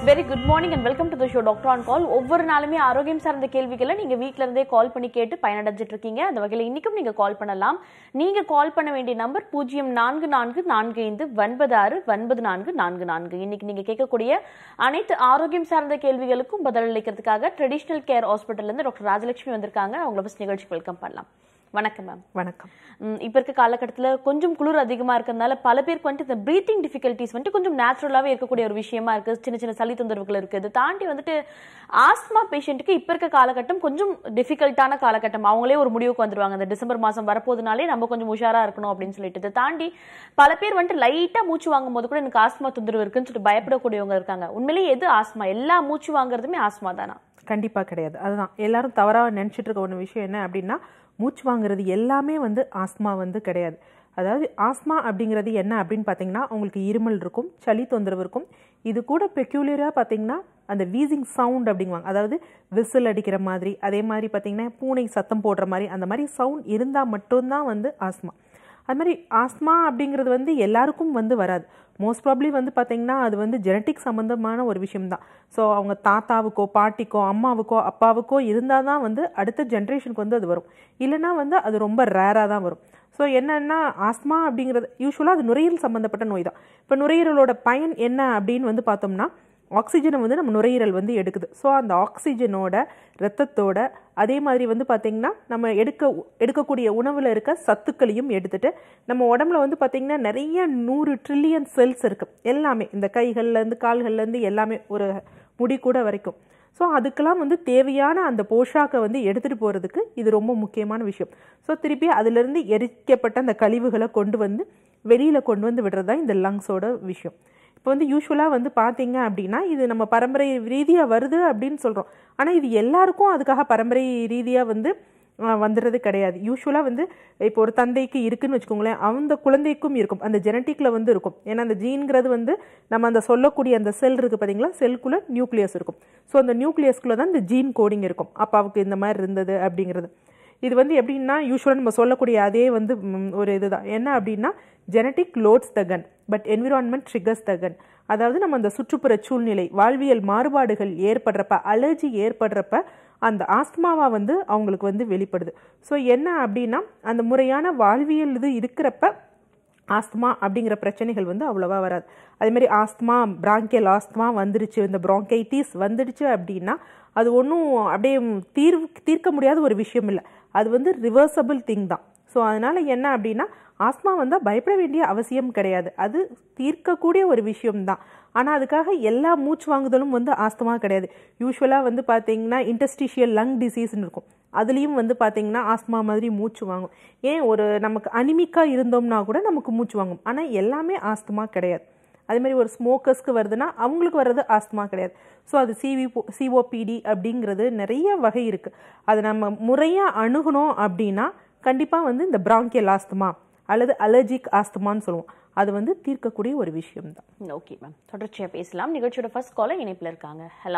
Very good morning and welcome to the show doctor on call ஒவ்வொரு நாளுமே ஆரோக்கியம் சார்ந்த கேள்விகளை நீங்க வீட்ல இருந்தே கால் பண்ணி கேட்டு பயனடைஞ்சிட்டு இருக்கீங்க அந்த வகையில் இன்னைக்கும் நீங்க கால் பண்ணலாம் நீங்க கால் பண்ண வேண்டிய நம்பர் பூஜ்ஜியம் நான்கு நான்கு நான்கு ஐந்து ஒன்பது ஆறு ஒன்பது நான்கு நான்கு நான்கு இன்னைக்கு நீங்க கேட்கக்கூடிய அனைத்து ஆரோக்கியம் சார்ந்த கேள்விகளுக்கும் பதிலளிக்கிறதுக்காக ட்ரெடிஷனல் கேர் ஹாஸ்பிட்டல்ல இருந்து டாக்டர் ராஜலட்சுமி வந்திருக்காங்க அவங்கள ஃபஸ்ட் நிகழ்ச்சிக்கு வெல்கம் பண்ணலாம் வணக்கம் மேம் வணக்கம் ம், இப்ப இருக்க காலகட்டத்துல கொஞ்சம் குளிர் அதிகமா இருக்கிறதுனால பல பேருக்கு வந்துட்டு இந்த பிரீத்திங் டிஃபிகல்ட்டிஸ் வந்துட்டு கொஞ்சம் நேச்சுரலாவே இருக்கக்கூடிய ஒரு விஷயமா இருக்கு சின்ன சின்ன சளி தொந்தரவுகள் இருக்கு இதை தாண்டி வந்துட்டு ஆஸ்மா பேஷண்ட்டுக்கு இப்ப இருக்க காலகட்டம் கொஞ்சம் டிஃபிகல்ட்டான காலகட்டம் அவங்களே ஒரு முடிவுக்கு வந்துருவாங்க இந்த டிசம்பர் மாசம் வரப்போதுனாலே நம்ம கொஞ்சம் உஷாரா இருக்கணும் அப்படின்னு சொல்லிட்டு இதை தாண்டி பல பேர் வந்துட்டு லைட்டா மூச்சு வாங்கும் போது கூட எனக்கு ஆஸ்மா தொந்தரவு இருக்குன்னு சொல்லிட்டு பயப்படக்கூடியவங்க இருக்காங்க உண்மையிலேயே எது ஆஸ்மா எல்லா மூச்சு வாங்குறதுமே ஆஸ்மா தானா கண்டிப்பா கிடையாது அதுதான் எல்லாரும் தவறா நினைச்சிட்டு இருக்க ஒரு விஷயம் என்ன அப்படின்னா மூச்சு வாங்குறது எல்லாமே வந்து ஆஸ்மா வந்து கிடையாது அதாவது ஆஸ்மா அப்படிங்கிறது என்ன அப்படின்னு பார்த்தீங்கன்னா உங்களுக்கு இருமல் இருக்கும் சளி தொந்தரவு இருக்கும் இது கூட பெக்யூலியராக பார்த்தீங்கன்னா அந்த வீசிங் சவுண்ட் அப்படிங்குவாங்க அதாவது விசில் அடிக்கிற மாதிரி அதே மாதிரி பார்த்தீங்கன்னா பூனை சத்தம் போடுற மாதிரி அந்த மாதிரி சவுண்ட் இருந்தால் மட்டும்தான் வந்து ஆஸ்மா அது மாதிரி ஆஸ்மா அப்படிங்கிறது வந்து எல்லாருக்கும் வந்து வராது மோஸ்ட் ப்ராப்ளி வந்து பார்த்தீங்கன்னா அது வந்து ஜெனட்டிக் சம்மந்தமான ஒரு விஷயம் தான் ஸோ அவங்க தாத்தாவுக்கோ பாட்டிக்கோ அம்மாவுக்கோ அப்பாவுக்கோ இருந்தால் தான் வந்து அடுத்த ஜென்ரேஷனுக்கு வந்து அது வரும் இல்லைன்னா வந்து அது ரொம்ப ரேராக தான் வரும் ஸோ என்னன்னா ஆஸ்மா அப்படிங்கிறது யூஸ்வலாக அது நுரையீரல் சம்மந்தப்பட்ட நோய் தான் இப்போ நுரையீரலோட பயன் என்ன அப்படின்னு வந்து பார்த்தோம்னா ஆக்சிஜனை வந்து நம்ம நுரையீரல் வந்து எடுக்குது ஸோ அந்த ஆக்சிஜனோட ரத்தத்தோட அதே மாதிரி வந்து பார்த்திங்கன்னா நம்ம எடுக்க எடுக்கக்கூடிய உணவில் இருக்க சத்துக்களையும் எடுத்துட்டு நம்ம உடம்புல வந்து பார்த்திங்கன்னா நிறைய நூறு ட்ரில்லியன் செல்ஸ் இருக்குது எல்லாமே இந்த கைகள்லேருந்து கால்கள்லேருந்து எல்லாமே ஒரு முடி கூட வரைக்கும் ஸோ அதுக்கெல்லாம் வந்து தேவையான அந்த போஷாக்கை வந்து எடுத்துகிட்டு போகிறதுக்கு இது ரொம்ப முக்கியமான விஷயம் ஸோ திருப்பி அதிலிருந்து எரிக்கப்பட்ட அந்த கழிவுகளை கொண்டு வந்து வெளியில் கொண்டு வந்து விடுறது தான் இந்த லங்ஸோட விஷயம் இப்போ வந்து யூஸ்வலாக வந்து பார்த்தீங்க அப்படின்னா இது நம்ம பரம்பரை ரீதியாக வருது அப்படின்னு சொல்கிறோம் ஆனால் இது எல்லாருக்கும் அதுக்காக பரம்பரை ரீதியாக வந்து ஆஹ், வந்துடுறது கிடையாது யூஸ்வலாக வந்து இப்போ ஒரு தந்தைக்கு இருக்குன்னு வச்சுக்கோங்களேன் அந்த குழந்தைக்கும் இருக்கும் அந்த ஜெனட்டிக்கில் வந்து இருக்கும் ஏன்னா அந்த ஜீன்ங்கிறது வந்து நம்ம அந்த சொல்லக்கூடிய அந்த செல் இருக்குது பார்த்தீங்களா செல்குள்ளே நியூக்ளியஸ் இருக்கும் ஸோ அந்த நியூக்ளியஸ்குள்ளே தான் இந்த ஜீன் கோடிங் இருக்கும் அப்பாவுக்கு இந்த மாதிரி இருந்தது அப்படிங்கிறது இது வந்து எப்படின்னா யூஸ்வலாக நம்ம சொல்லக்கூடிய அதே வந்து ம், ஒரு இதுதான் என்ன அப்படின்னா genetic loads the gun but environment triggers the gun அதாவது நம்ம அந்த சுற்றுப்புற சூழ்நிலை வாழ்வியல் மாறுபாடுகள் ஏற்படுறப்ப அலர்ஜி ஏற்படுறப்ப அந்த ஆஸ்துமாவா வந்து அவங்களுக்கு வந்து வெளிப்படுது ஸோ என்ன அப்படின்னா அந்த முறையான வாழ்வியல் இது இருக்கிறப்ப ஆஸ்துமா அப்படிங்கிற பிரச்சனைகள் வந்து அவ்வளோவா வராது அதே மாதிரி ஆஸ்துமா பிராங்கியல் ஆஸ்துமா வந்துடுச்சு இந்த bronchitis வந்துடுச்சு அப்படின்னா அது ஒன்றும் அப்படியே தீர்வு தீர்க்க முடியாத ஒரு விஷயம் இல்லை அது வந்து ரிவர்சபிள் திங் தான் ஸோ அதனால என்ன அப்படின்னா ஆஸ்மா வந்தால் பயப்பட வேண்டிய அவசியம் கிடையாது அது தீர்க்கக்கூடிய ஒரு விஷயம்தான் ஆனால் அதுக்காக எல்லா மூச்சு வாங்குதலும் வந்து ஆஸ்துமா கிடையாது யூஸ்வலாக வந்து பார்த்தீங்கன்னா இன்டஸ்டிஷியல் லங் டிசீஸ்னு இருக்கும் அதுலேயும் வந்து பார்த்தீங்கன்னா ஆஸ்மா மாதிரி மூச்சு வாங்கும் ஏன் ஒரு நமக்கு அனிமிக்காக இருந்தோம்னா கூட நமக்கு மூச்சு வாங்கும் ஆனால் எல்லாமே ஆஸ்துமா கிடையாது அதே மாதிரி ஒரு ஸ்மோக்கர்ஸ்க்கு வருதுன்னா அவங்களுக்கு வர்றது ஆஸ்துமா கிடையாது ஸோ அது சிவி சிஓபிடி அப்படிங்கிறது நிறைய வகை இருக்குது அது நம்ம முறையாக அணுகணும் அப்படின்னா கண்டிப்பாக வந்து இந்த பிராங்கியல் ஆஸ்துமா அல்லது அலர்ஜிக் ஆஸ்துமான்னு சொல்லுவோம் அது வந்து தீர்க்கக்கூடிய ஒரு விஷயம்தான் ஓகே மேம் தொடர்ச்சியா பேசலாம் நிகழ்ச்சியோட ஃபர்ஸ்ட் காலர் இணைப்புல இருக்காங்க ஹலோ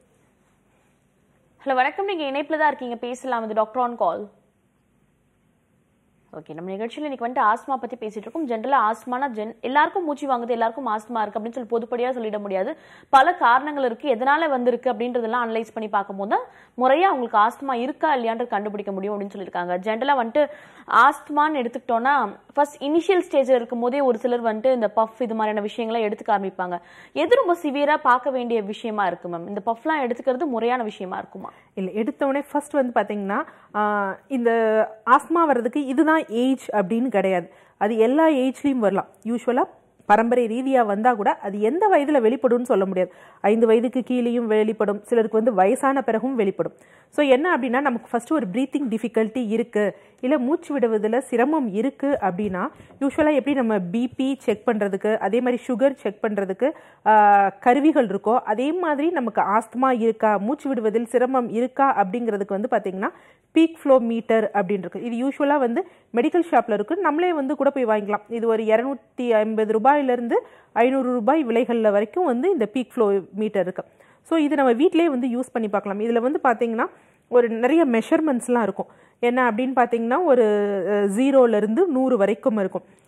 ஹலோ வணக்கம் நீங்க இணைப்புல தான் இருக்கீங்க பேசலாம் இது டாக்டர் ஆன் கால் ஓகே நம்ம நிகழ்ச்சியில் இன்னைக்கு வந்துட்டு ஆஸ்மா பத்தி பேசிட்டு இருக்கோம் ஜென்ரலா ஆஸ்மானா ஜென் எல்லாருக்கும் மூச்சு வாங்குது எல்லாருக்கும் ஆஸ்மா இருக்கு அப்படின்னு சொல்லி பொதுப்படியா சொல்லிட முடியாது பல காரணங்கள் இருக்கு எதனால வந்திருக்கு அப்படின்றதெல்லாம் அனலைஸ் பண்ணி பார்க்கும்போது தான் முறையா அவங்களுக்கு ஆஸ்துமா இருக்கா இல்லையான்றது கண்டுபிடிக்க முடியும் அப்படின்னு சொல்லியிருக்காங்க ஜென்ரலா வந்துட்டு ஆஸ்துமான்னு எடுத்துக்கிட்டோம்னா ஃபர்ஸ்ட் இனிஷியல் ஸ்டேஜில் இருக்கும் போதே ஒரு சிலர் வந்துட்டு இந்த பஃப் இது மாதிரியான விஷயங்களை எடுத்துக்க ஆரம்பிப்பாங்க எது ரொம்ப சிவியரா பார்க்க வேண்டிய விஷயமா இருக்கு மேம் இந்த பஃப்லாம் எடுத்துக்கிறது முறையான விஷயமா இருக்குமா இல்லை எடுத்தோடனே ஃபர்ஸ்ட் வந்து பார்த்தீங்கன்னா ஆஹ், இந்த ஆஸ்மா வர்றதுக்கு இதுதான் ஏஜ் அப்படின்னு கிடையாது அது எல்லா ஏஜ்லேயும் வரலாம் யூஸ்வலாக பரம்பரை ரீதியாக வந்தால் கூட அது எந்த வயதில் வெளிப்படும்னு சொல்ல முடியாது ஐந்து வயதுக்கு கீழேயும் வெளிப்படும் சிலருக்கு வந்து வயசான பிறகும் வெளிப்படும் ஸோ என்ன அப்படின்னா நமக்கு ஃபர்ஸ்ட் ஒரு ப்ரீத்திங் டிஃபிகல்ட்டி இருக்குது இல்லை மூச்சு விடுவதில் சிரமம் இருக்குது அப்படின்னா யூஸ்வலாக எப்படி நம்ம பிபி செக் பண்ணுறதுக்கு அதே மாதிரி சுகர் செக் பண்ணுறதுக்கு கருவிகள் இருக்கோ அதே மாதிரி நமக்கு ஆஸ்துமா இருக்கா மூச்சு விடுவதில் சிரமம் இருக்கா அப்படிங்கிறதுக்கு வந்து பார்த்திங்கன்னா பீக் ஃப்ளோ மீட்டர் அப்படின்னு இருக்கு இது யூஸ்வலாக வந்து மெடிக்கல் ஷாப்பில் இருக்கு நம்மளே வந்து கூட போய் வாங்கிக்கலாம் இது ஒரு இரநூத்தி ஐம்பது ரூபாயிலிருந்து ஐநூறு ரூபாய் விலைகளில் வரைக்கும் வந்து இந்த பீக் ஃப்ளோ மீட்டர் இருக்கு ஸோ இது நம்ம வீட்டிலேயே வந்து யூஸ் பண்ணி பார்க்கலாம் இதில் வந்து பார்த்தீங்கன்னா ஒரு நிறைய மெஷர்மெண்ட்ஸ்லாம் இருக்கும் என்ன அப்படின்னு பார்த்தீங்கன்னா ஒரு அஹ், ஜீரோலேருந்து நூறு வரைக்கும் இருக்கும்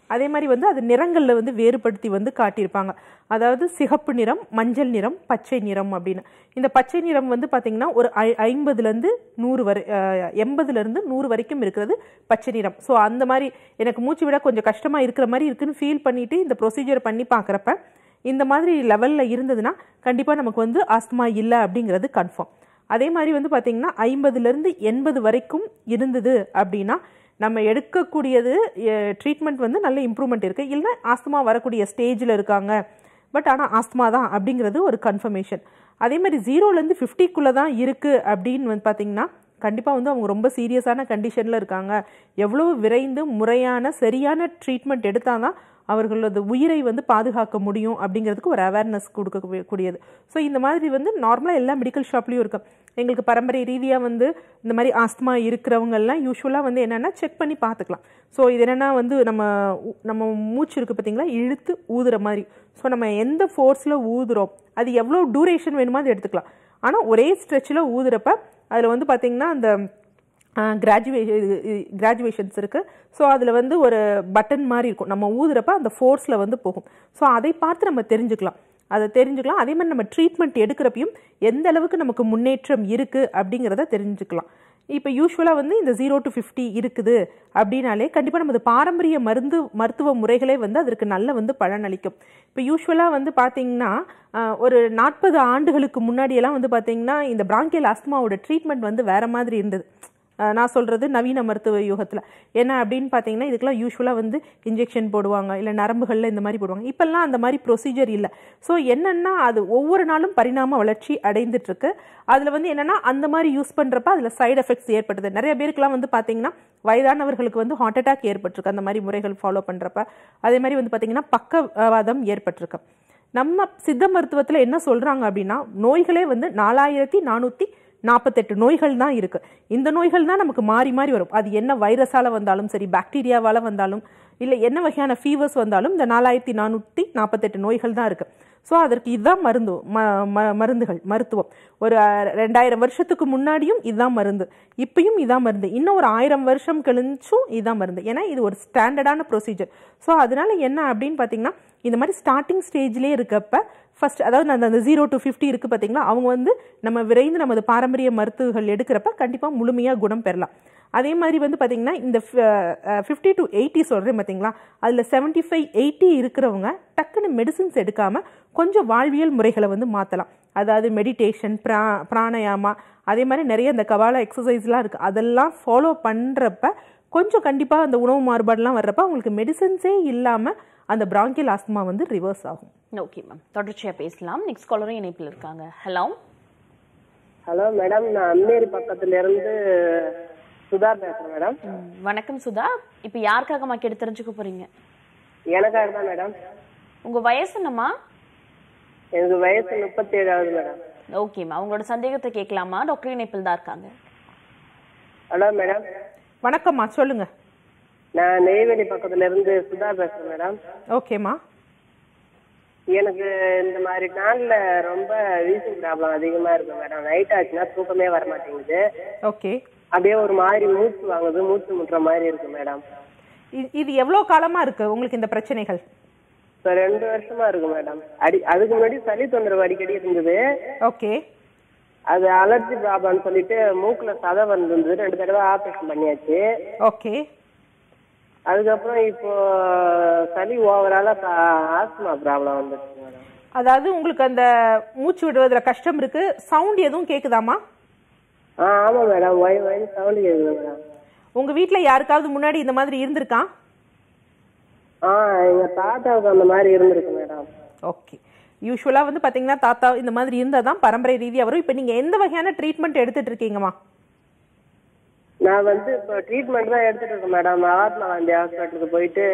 அதே மாதிரி வந்து அது நிறங்களில் வந்து வேறுபடுத்தி வந்து காட்டியிருப்பாங்க அதாவது சிகப்பு நிறம் மஞ்சள் நிறம் பச்சை நிறம் அப்படின்னு இந்த பச்சை நிறம் வந்து பார்த்தீங்கன்னா ஒரு ஐ ஐம்பதுலேருந்து நூறு வரை அஹ், எண்பதுலேருந்து நூறு வரைக்கும் இருக்கிறது பச்சை நிறம் ஸோ அந்த மாதிரி எனக்கு மூச்சு விட கொஞ்சம் கஷ்டமாக இருக்கிற மாதிரி இருக்குன்னு ஃபீல் பண்ணிட்டு இந்த ப்ரொசீஜர் பண்ணி பார்க்குறப்ப இந்த மாதிரி லெவலில் இருந்ததுன்னா கண்டிப்பாக நமக்கு வந்து ஆஸ்துமா இல்லை அப்படிங்கிறது கன்ஃபார்ம் அதே மாதிரி வந்து பார்த்தீங்கன்னா ஐம்பதுலேருந்து எண்பது வரைக்கும் இருந்தது அப்படின்னா நம்ம எடுக்கக்கூடியது ட்ரீட்மெண்ட் வந்து நல்ல இம்ப்ரூவ்மெண்ட் இருக்குது இல்லைன்னா ஆஸ்துமா வரக்கூடிய ஸ்டேஜில் இருக்காங்க பட் ஆனால் ஆஸ்துமா தான் அப்படிங்கிறது ஒரு கன்ஃபர்மேஷன் அதே மாதிரி ஜீரோலேருந்து ஃபிஃப்டிக்குள்ளே தான் இருக்குது அப்படின்னு வந்து பார்த்தீங்கன்னா கண்டிப்பாக வந்து அவங்க ரொம்ப சீரியஸான கண்டிஷனில் இருக்காங்க எவ்வளோ விரைந்து முறையான சரியான ட்ரீட்மெண்ட் எடுத்தால் தான் அவர்களது உயிரை வந்து பாதுகாக்க முடியும் அப்படிங்கிறதுக்கு ஒரு அவேர்னஸ் கொடுக்க கூடியது ஸோ இந்த மாதிரி வந்து நார்மலாக எல்லா மெடிக்கல் ஷாப்லேயும் இருக்கும் எங்களுக்கு பரம்பரை ரீதியாக வந்து இந்த மாதிரி ஆஸ்துமா இருக்கிறவங்கெல்லாம் யூஸ்வலாக வந்து என்னென்னா செக் பண்ணி பார்த்துக்கலாம் ஸோ இது என்னென்னா வந்து நம்ம ஊ- நம்ம மூச்சு இருக்குது பார்த்தீங்களா இழுத்து ஊதுற மாதிரி ஸோ நம்ம எந்த ஃபோர்ஸில் ஊதுறோம் அது எவ்வளோ டூரேஷன் வேணுமோ அது எடுத்துக்கலாம் ஆனால் ஒரே ஸ்ட்ரெச்சில் ஊதுறப்ப அதில் வந்து பார்த்திங்கன்னா அந்த கிராஜுவே கிராஜுவேஷன்ஸ் இருக்குது ஸோ அதில் வந்து ஒரு பட்டன் மாதிரி இருக்கும் நம்ம ஊதுறப்ப அந்த ஃபோர்ஸில் வந்து போகும் ஸோ அதை பார்த்து நம்ம தெரிஞ்சுக்கலாம் அதை தெரிஞ்சுக்கலாம் அதே மாதிரி நம்ம ட்ரீட்மெண்ட் எடுக்கிறப்பையும் எந்த அளவுக்கு நமக்கு முன்னேற்றம் இருக்குது அப்படிங்கிறத தெரிஞ்சுக்கலாம் இப்போ யூஸ்வலாக வந்து இந்த ஜீரோ டு ஃபிஃப்டி இருக்குது அப்படின்னாலே கண்டிப்பாக நமது பாரம்பரிய மருந்து மருத்துவ முறைகளே வந்து அதற்கு நல்ல வந்து பலனளிக்கும் இப்போ யூஸ்வலாக வந்து பார்த்தீங்கன்னா ஆஹ், ஒரு நாற்பது ஆண்டுகளுக்கு முன்னாடியெல்லாம் வந்து பார்த்தீங்கன்னா இந்த பிராங்கியல் ஆஸ்துமாவோட ட்ரீட்மெண்ட் வந்து வேற மாதிரி இருந்தது அஹ் நான் சொல்கிறது நவீன மருத்துவ யுகத்தில் என்ன அப்படின்னு பார்த்தீங்கன்னா இதுக்கெல்லாம் யூஸ்வலாக வந்து இன்ஜெக்ஷன் போடுவாங்க இல்லை நரம்புகளில் இந்த மாதிரி போடுவாங்க இப்போல்லாம் அந்த மாதிரி ப்ரொசீஜர் இல்லை ஸோ என்னென்னா அது ஒவ்வொரு நாளும் பரிணாம வளர்ச்சி அடைந்துட்டுருக்கு அதில் வந்து என்னென்னா அந்த மாதிரி யூஸ் பண்ணுறப்ப அதில் சைடு எஃபெக்ட்ஸ் ஏற்படுது நிறைய பேருக்குலாம் வந்து பார்த்தீங்கன்னா வயதானவர்களுக்கு வந்து ஹார்ட் அட்டாக் ஏற்பட்டிருக்கு அந்த மாதிரி முறைகள் ஃபாலோ பண்ணுறப்ப அதே மாதிரி வந்து பார்த்தீங்கன்னா பக்கவாதம் ஏற்பட்டிருக்கு நம்ம சித்த மருத்துவத்தில் என்ன சொல்கிறாங்க அப்படின்னா நோய்களே வந்து நாலாயிரத்தி நானூற்றி நாற்பத்தெட்டு நோய்கள் தான் இருக்கு இந்த நோய்கள் தான் நமக்கு மாறி மாறி வரும் அது என்ன வைரஸால வந்தாலும் சரி பாக்டீரியாவால வந்தாலும் இல்லை என்ன வகையான ஃபீவர்ஸ் வந்தாலும் இந்த நாலாயிரத்தி நானூற்றி நாற்பத்தெட்டு நோய்கள் தான் இருக்கு ஸோ அதற்கு இதுதான் மருந்து ம ம- மருந்துகள் மருத்துவம் ஒரு அஹ், ரெண்டாயிரம் வருஷத்துக்கு முன்னாடியும் இதுதான் மருந்து இப்பயும் இதான் மருந்து இன்னும் ஒரு ஆயிரம் வருஷம் கழிச்சும் இதான் மருந்து ஏன்னா இது ஒரு ஸ்டாண்டர்டான ப்ரொசீஜர் ஸோ அதனால என்ன அப்படின்னு பார்த்தீங்கன்னா இந்த மாதிரி ஸ்டார்டிங் ஸ்டேஜ்லேயே இருக்கப்ப ஃபர்ஸ்ட் அதாவது அந்த அந்த ஜீரோ டு ஃபிஃப்டி இருக்குது பார்த்தீங்களா அவங்க வந்து நம்ம விரைந்து நமது பாரம்பரிய மருத்துவங்கள் எடுக்கிறப்ப கண்டிப்பாக முழுமையாக குணம் பெறலாம் அதே மாதிரி வந்து பார்த்தீங்கன்னா இந்த ஃபிஃப்டி டு எயிட்டி சொல்கிறேன் பார்த்தீங்களா அதில் செவன்ட்டி ஃபைவ் எயிட்டி இருக்கிறவங்க டக்குன்னு மெடிசின்ஸ் எடுக்காமல் கொஞ்சம் வாழ்வியல் முறைகளை வந்து மாற்றலாம் அதாவது மெடிடேஷன் பிரா பிராணயாமா அதே மாதிரி நிறைய இந்த கபால எக்ஸசைஸ்லாம் இருக்குது அதெல்லாம் ஃபாலோ பண்ணுறப்ப கொஞ்சம் கண்டிப்பாக அந்த உணவு மாறுபாடுலாம் வர்றப்ப அவங்களுக்கு மெடிசன்ஸே இல்லாமல் அந்த பிராங்கியல் ஆஸ்துமா வந்து ரிவர்ஸ் ஆகும் ஓகே மேம் தொடர்ச்சியா பேசலாம் நெக்ஸ்ட் காலரும் இணைப்பில் இருக்காங்க ஹலோ ஹலோ மேடம் நான் அம்மேரி பக்கத்துல இருந்து சுதா பேசுறேன் மேடம் வணக்கம் சுதா இப்போ யாருக்காகம்மா கேட்டு தெரிஞ்சுக்க போறீங்க எனக்காக தான் மேடம் உங்க வயசு என்னம்மா எனக்கு வயசு முப்பத்தி ஏழாவது மேடம் ஓகேம்மா உங்களோட சந்தேகத்தை கேட்கலாமா டாக்டர் இணைப்பில் தான் இருக்காங்க ஹலோ மேடம் வணக்கம்மா சொல்லுங்க நான் நெய்வேலி பக்கத்துல இருந்து சுதா பேசுறேன் மேடம் ஓகேம்மா எனக்கு இந்த மாதிரி நாள்ல ரொம்ப வீசிங் ப்ராப்ளம் அதிகமா இருக்கு மேடம் நைட் ஆச்சுன்னா தூக்கமே வர மாட்டேங்குது ஓகே அப்படியே ஒரு மாதிரி மூச்சு வாங்குது மூச்சு முட்டுற மாதிரி இருக்கு மேடம் இ- இது எவ்வளோ காலமா இருக்கு உங்களுக்கு இந்த பிரச்சனைகள் இப்போ ரெண்டு வருஷமா இருக்கு மேடம் அடி அதுக்கு முன்னாடி சளி தொந்தரவு அடிக்கடி இருந்தது ஓகே அது அலர்ஜி ப்ராப்ளம்னு சொல்லிட்டு மூக்குல சதை வந்திருந்தது ரெண்டு தடவை ஆப்ரேஷன் பண்ணியாச்சு ஓகே அதுக்கப்புறம் இப்போ சளி ஓவரால ஆஸ்துமா ப்ராப்ளம் வந்துருச்சு மேடம் அதாவது உங்களுக்கு அந்த மூச்சு விடுவதுல கஷ்டம் இருக்கு சவுண்ட் எதுவும் கேக்குதாமா ஆ ஆமா மேடம் ஒய் ஒய் சவுண்ட் கேக்குது மேடம் உங்க வீட்ல யாருக்காவது முன்னாடி இந்த மாதிரி இருந்திருக்கா ஆ எங்க தாத்தாவுக்கு அந்த மாதிரி இருந்திருக்கு மேடம் ஓகே யூஸ்வலாக வந்து பார்த்தீங்கன்னா தாத்தா இந்த மாதிரி இருந்தால் தான் பரம்பரை ரீதியாக வரும் இப்போ நீங்கள் எந்த வகையான ட்ரீட்மெண்ட் எடுத்துட்டு இருக்கீங்கம்மா நான் வந்து இப்போ ட்ரீட்மெண்ட் தான் எடுத்துட்டு இருக்கேன் மேடம் மகாத்மா காந்தி ஹாஸ்பிட்டலுக்கு போயிட்டு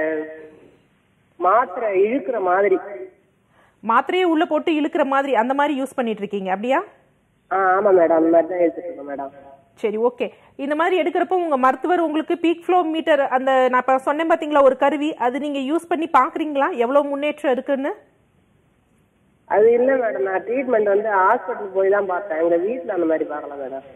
மாத்திரை இழுக்கிற மாதிரி மாத்திரையே உள்ளே போட்டு இழுக்கிற மாதிரி அந்த மாதிரி யூஸ் பண்ணிட்டு இருக்கீங்க அப்படியா ஆ ஆமா மேடம் அந்த மாதிரி தான் எடுத்துட்டு இருக்கேன் மேடம் சரி ஓகே இந்த மாதிரி எடுக்கிறப்போ உங்கள் மருத்துவர் உங்களுக்கு பீக் ஃப்ளோ மீட்டர் அந்த நான் இப்போ சொன்னேன் பார்த்தீங்களா ஒரு கருவி அது நீங்கள் யூஸ் பண்ணி பார்க்குறீங்களா எவ்வளோ முன்னேற்றம் இருக்குன்னு அது இல்ல மேடம் நான் ட்ரீட்மெண்ட் வந்து ஹாஸ்பிட்டல் போய் தான் பார்த்தேன் எங்க வீட்ல அந்த மாதிரி பார்க்கல மேடம்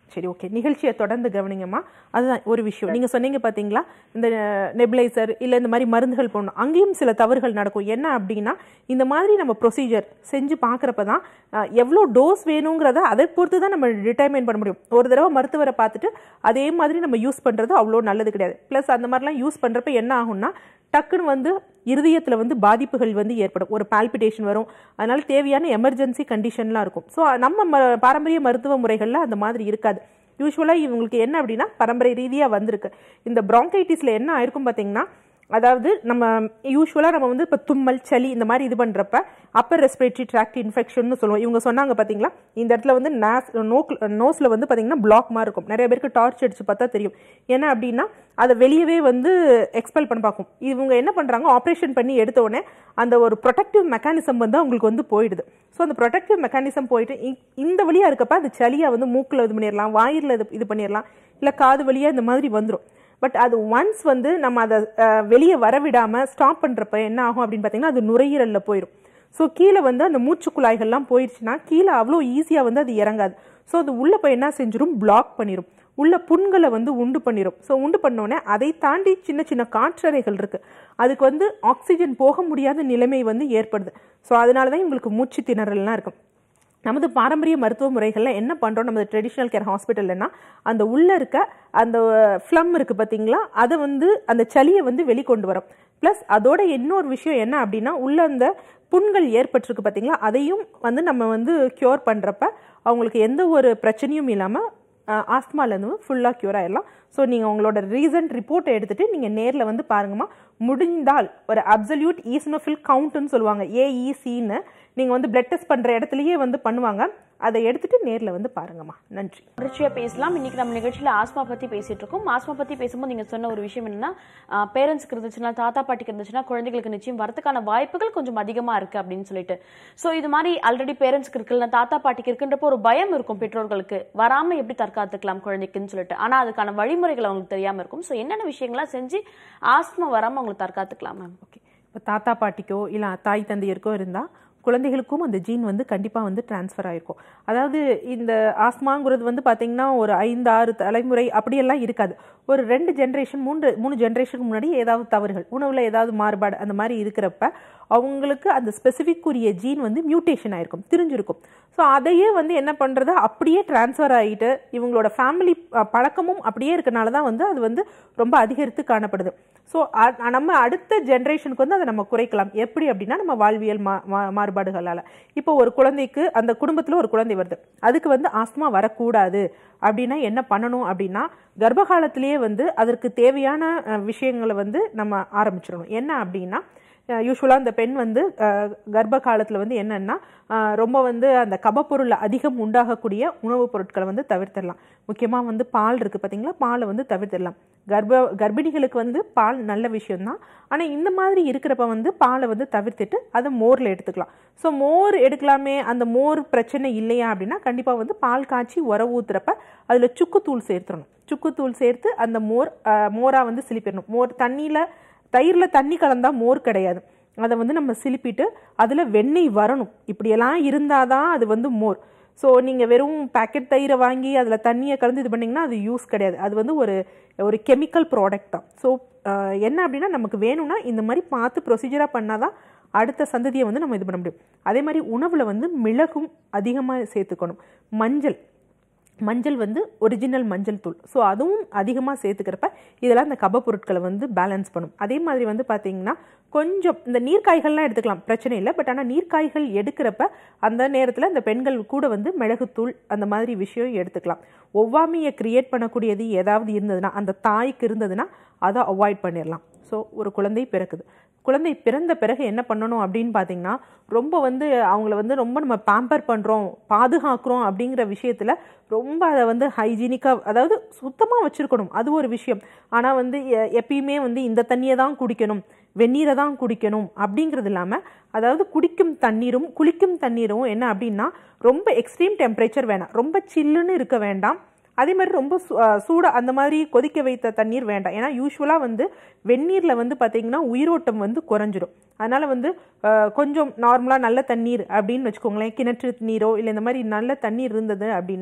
சரி ஓகே நிகழ்ச்சியை தொடர்ந்து கவனிங்கம்மா அதுதான் ஒரு விஷயம் நீங்க சொன்னீங்க பாத்தீங்களா இந்த நெபுலைசர் இல்ல இந்த மாதிரி மருந்துகள் போடணும் அங்கேயும் சில தவறுகள் நடக்கும் என்ன அப்படின்னா இந்த மாதிரி நம்ம ப்ரொசீஜர் செஞ்சு பார்க்குறப்ப தான் அஹ், எவ்வளோ டோஸ் வேணுங்கிறத அதை பொறுத்து தான் நம்ம டிட்டர்மைன் பண்ண முடியும் ஒரு தடவை மருத்துவரை பார்த்துட்டு அதே மாதிரி நம்ம யூஸ் பண்றது அவ்வளோ நல்லது கிடையாது ப்ளஸ் அந்த மாதிரிலாம் யூஸ் பண்றப்ப என்ன ஆகும்னா டக்குன்னு வந்து இருதயத்தில் வந்து பாதிப்புகள் வந்து ஏற்படும் ஒரு பால்பிட்டேஷன் வரும் அதனால தேவையான எமர்ஜென்சி கண்டிஷன்லாம் இருக்கும் ஸோ நம்ம ம- பாரம்பரிய மருத்துவ முறைகளில் அந்த மாதிரி இருக்காது யூஸ்வலாக இவங்களுக்கு என்ன அப்படின்னா பரம்பரை ரீதியாக வந்திருக்கு இந்த bronchitis-ல என்ன ஆயிருக்கும் பார்த்தீங்கன்னா அதாவது நம்ம யூஸ்வலாக நம்ம வந்து இப்போ தும்மல் சளி இந்த மாதிரி இது பண்ணுறப்ப அப்பர் ரெஸ்பிரேட்டரி ட்ராக்ட் இன்ஃபெக்ஷன் சொல்லுவோம் இவங்க சொன்னாங்க பார்த்தீங்களா இந்த இடத்துல வந்து நாஸ் நோக் நோஸில் வந்து பார்த்தீங்கன்னா பிளாக் மாதிரி இருக்கும் நிறைய பேருக்கு டார்ச் அடிச்சு பார்த்தா தெரியும் ஏன்னா அப்படின்னா அதை வெளியவே வந்து எக்ஸ்பெல் பண்ண பார்க்கும் இவங்க என்ன பண்ணுறாங்க ஆப்ரேஷன் பண்ணி எடுத்த உடனே அந்த ஒரு ப்ரொடெக்டிவ் மெக்கானிசம் வந்து அவங்களுக்கு வந்து போயிடுது ஸோ அந்த ப்ரொடெக்டிவ் மெக்கானிசம் போயிட்டு இ- இந்த வழியாக இருக்கப்ப அது சளியாக வந்து மூக்கில் இது பண்ணிடலாம் வாயில் இது இது பண்ணிடலாம் இல்லை காது வழியாக இந்த மாதிரி வந்துடும் பட் அது ஒன்ஸ் வந்து நம்ம அதை வெளியே வரவிடாம ஸ்டாப் பண்றப்ப என்ன ஆகும் அப்படின்னு பார்த்தீங்கன்னா அது நுரையீரல்ல போயிடும் ஸோ கீழே வந்து அந்த மூச்சு குழாய்கள்லாம் போயிடுச்சுன்னா கீழே அவ்வளோ ஈஸியாக வந்து அது இறங்காது ஸோ அது உள்ள போய் என்ன செஞ்சிரும் பிளாக் பண்ணிரும் உள்ள புண்களை வந்து உண்டு பண்ணிரும் ஸோ உண்டு பண்ணோடனே அதை தாண்டி சின்ன சின்ன காற்றறைகள் இருக்கு அதுக்கு வந்து ஆக்சிஜன் போக முடியாத நிலைமை வந்து ஏற்படுது ஸோ அதனால தான் இவங்களுக்கு மூச்சு திணறல்லாம் இருக்கும் நமது பாரம்பரிய மருத்துவ முறைகள்ல என்ன பண்றோம் நமது ட்ரெடிஷ்னல் கேர் ஹாஸ்பிட்டல்லனா அந்த உள்ள இருக்க அந்த ஃப்ளம் இருக்கு பாத்தீங்களா அதை வந்து அந்த சளியை வந்து வெளிக்கொண்டு வரோம் ப்ளஸ் அதோட இன்னொரு விஷயம் என்ன அப்படின்னா உள்ள அந்த புண்கள் ஏற்பட்டிருக்கு பாத்தீங்களா அதையும் வந்து நம்ம வந்து கியூர் பண்றப்ப அவங்களுக்கு எந்த ஒரு பிரச்சனையும் இல்லாம ஆஸ்மாலேருந்து ஃபுல்லாக க்யூர் ஆயிடலாம் ஸோ நீங்கள் உங்களோட ரீசன்ட் ரிப்போர்ட்டை எடுத்துட்டு நீங்கள் நேரில் வந்து பாருங்கம்மா முடிந்தால் ஒரு அப்சல்யூட் ஈஸ்னோஃபில் கவுண்ட்னு சொல்லுவாங்க ஏஇசின்னு நீங்கள் வந்து பிளட் டெஸ்ட் பண்ணுற இடத்துலையே வந்து பண்ணுவாங்க அதை எடுத்துட்டு நேரில் வந்து பாருங்கம்மா நன்றி தொடர்ச்சியா பேசலாம் இன்னைக்கு நம்ம நிகழ்ச்சியில ஆஸ்மா பத்தி பேசிட்டு இருக்கோம் ஆஸ்மா பத்தி பேசும்போது நீங்க சொன்ன ஒரு விஷயம் என்னன்னா பேரண்ட்ஸ்க்கு இருந்துச்சுன்னா தாத்தா பாட்டிக்கு இருந்துச்சுன்னா குழந்தைகளுக்கு நிச்சயம் வரதுக்கான வாய்ப்புகள் கொஞ்சம் அதிகமா இருக்கு அப்படின்னு சொல்லிட்டு சோ இது மாதிரி ஆல்ரெடி பேரண்ட்ஸ்க்கு இருக்குல்ல தாத்தா பாட்டிக்கு இருக்குன்றப்போ ஒரு பயம் இருக்கும் பெற்றோர்களுக்கு வராம எப்படி தற்காத்துக்கலாம் குழந்தைக்குன்னு சொல்லிட்டு ஆனா அதுக்கான வழிமுறைகள் அவங்களுக்கு தெரியாம இருக்கும் சோ என்னென்ன விஷயங்கள்லாம் செஞ்சு ஆஸ்மா வராம அவங்களுக்கு தற்காத்துக்கலாம் மேம் ஓகே இப்போ தாத்தா பாட்டிக்கோ இல்லை தாய் தந்தையருக்கோ இருந்தால் குழந்தைகளுக்கும் அந்த ஜீன் வந்து கண்டிப்பாக வந்து டிரான்ஸ்ஃபர் ஆயிருக்கும் அதாவது இந்த ஆஸ்மாங்கிறது வந்து பார்த்தீங்கன்னா ஒரு ஐந்து ஆறு தலைமுறை அப்படியெல்லாம் இருக்காது ஒரு ரெண்டு ஜென்ரேஷன் மூன்று மூணு ஜென்ரேஷனுக்கு முன்னாடி ஏதாவது தவறுகள் உணவில் ஏதாவது மாறுபாடு அந்த மாதிரி இருக்கிறப்ப அவங்களுக்கு அந்த ஸ்பெசிஃபிக் உரிய ஜீன் வந்து மியூட்டேஷன் ஆயிருக்கும் திரிஞ்சிருக்கும் ஸோ அதையே வந்து என்ன பண்ணுறது அப்படியே டிரான்ஸ்ஃபர் ஆகிட்டு இவங்களோட ஃபேமிலி பழக்கமும் அப்படியே இருக்கனால தான் வந்து அது வந்து ரொம்ப அதிகரித்து காணப்படுது ஸோ நம்ம அடுத்த ஜென்ரேஷனுக்கு வந்து அதை நம்ம குறைக்கலாம் எப்படி அப்படின்னா நம்ம வாழ்வியல் மா மா- மாறுபாடுகளால் இப்போ ஒரு குழந்தைக்கு அந்த குடும்பத்தில் ஒரு குழந்தை வருது அதுக்கு வந்து ஆஸ்மா வரக்கூடாது அப்படின்னா என்ன பண்ணணும் அப்படின்னா கர்ப்ப காலத்திலேயே வந்து அதற்கு தேவையான அஹ், விஷயங்களை வந்து நம்ம ஆரம்பிச்சிடணும் என்ன அப்படின்னா யூஸ்வலாக அந்த பெண் வந்து அஹ், கர்ப்ப காலத்தில் வந்து என்னன்னா அஹ், ரொம்ப வந்து அந்த கபப்பொருள் அதிகம் உண்டாகக்கூடிய உணவுப் பொருட்களை வந்து தவிர்த்திடலாம் முக்கியமாக வந்து பால் இருக்குது பார்த்தீங்களா பாலை வந்து தவிர்த்திடலாம் கர்ப்ப கர்ப்பிணிகளுக்கு வந்து பால் நல்ல விஷயம்தான் ஆனால் இந்த மாதிரி இருக்கிறப்ப வந்து பாலை வந்து தவிர்த்துட்டு அதை மோரில் எடுத்துக்கலாம் ஸோ மோர் எடுக்கலாமே அந்த மோர் பிரச்சனை இல்லையா அப்படின்னா கண்டிப்பாக வந்து பால் காய்ச்சி உர ஊத்துறப்ப அதில் சுக்குத்தூள் சேர்த்துடணும் சுக்குத்தூள் சேர்த்து அந்த மோர் அஹ், மோரா வந்து சிலிப்பிடணும் மோர் தண்ணியில் தயிரில் தண்ணி கலந்தா மோர் கிடையாது அதை வந்து நம்ம சிலிப்பிட்டு அதில் வெண்ணெய் வரணும் இப்படியெல்லாம் இருந்தாதான் அது வந்து மோர் ஸோ நீங்கள் வெறும் பாக்கெட் தயிரை வாங்கி அதில் தண்ணியை கலந்து இது பண்ணிங்கன்னா அது யூஸ் கிடையாது அது வந்து ஒரு ஒரு கெமிக்கல் ப்ராடக்ட் தான் ஸோ என்ன அப்படின்னா நமக்கு வேணும்னா இந்த மாதிரி பார்த்து ப்ரொசீஜராக பண்ணாதான் அடுத்த சந்ததியை வந்து நம்ம இது பண்ண முடியும் அதே மாதிரி உணவில் வந்து மிளகும் அதிகமாக சேர்த்துக்கணும் மஞ்சள் மஞ்சள் வந்து ஒரிஜினல் மஞ்சள் தூள் ஸோ அதுவும் அதிகமாக சேர்த்துக்கிறப்ப இதெல்லாம் இந்த கப பொருட்களை வந்து பேலன்ஸ் பண்ணும் அதே மாதிரி வந்து பார்த்தீங்கன்னா கொஞ்சம் இந்த நீர்க்காய்கள்லாம் எடுத்துக்கலாம் பிரச்சனை இல்லை பட் ஆனால் நீர்க்காய்கள் எடுக்கிறப்ப அந்த நேரத்தில் இந்த பெண்கள் கூட வந்து மிளகுத்தூள் அந்த மாதிரி விஷயம் எடுத்துக்கலாம் ஒவ்வாமையை கிரியேட் பண்ணக்கூடியது ஏதாவது இருந்ததுன்னா அந்த தாய்க்கு இருந்ததுன்னா அதை அவாய்ட் பண்ணிடலாம் ஸோ ஒரு குழந்தை பிறக்குது குழந்தை பிறந்த பிறகு என்ன பண்ணணும் அப்படின்னு பார்த்தீங்கன்னா ரொம்ப வந்து அவங்கள வந்து ரொம்ப நம்ம பேம்பர் பண்ணுறோம் பாதுகாக்கிறோம் அப்படிங்கிற விஷயத்தில் ரொம்ப அதை வந்து ஹைஜீனிக்காக அதாவது சுத்தமாக வச்சுருக்கணும் அது ஒரு விஷயம் ஆனால் வந்து எ- எப்பயுமே வந்து இந்த தண்ணியை தான் குடிக்கணும் வெந்நீரை தான் குடிக்கணும் அப்படிங்கிறது இல்லாமல் அதாவது குடிக்கும் தண்ணீரும் குளிக்கும் தண்ணீரும் என்ன அப்படின்னா ரொம்ப எக்ஸ்ட்ரீம் டெம்பரேச்சர் வேணாம் ரொம்ப சில்லுன்னு இருக்க வேண்டாம் அதே மாதிரி ரொம்ப சூ- அஹ் சூடா அந்த மாதிரி கொதிக்க வைத்த தண்ணீர் வேண்டாம் ஏன்னா யூஸ்வலாக வந்து வெந்நீரில் வந்து பார்த்தீங்கன்னா உயிரோட்டம் வந்து குறைஞ்சிரும் அதனால வந்து அஹ், கொஞ்சம் நார்மலாக நல்ல தண்ணீர் அப்படின்னு வச்சுக்கோங்களேன் கிணற்று நீரோ இல்லை இந்த மாதிரி நல்ல தண்ணீர் இருந்தது அப்படின்னா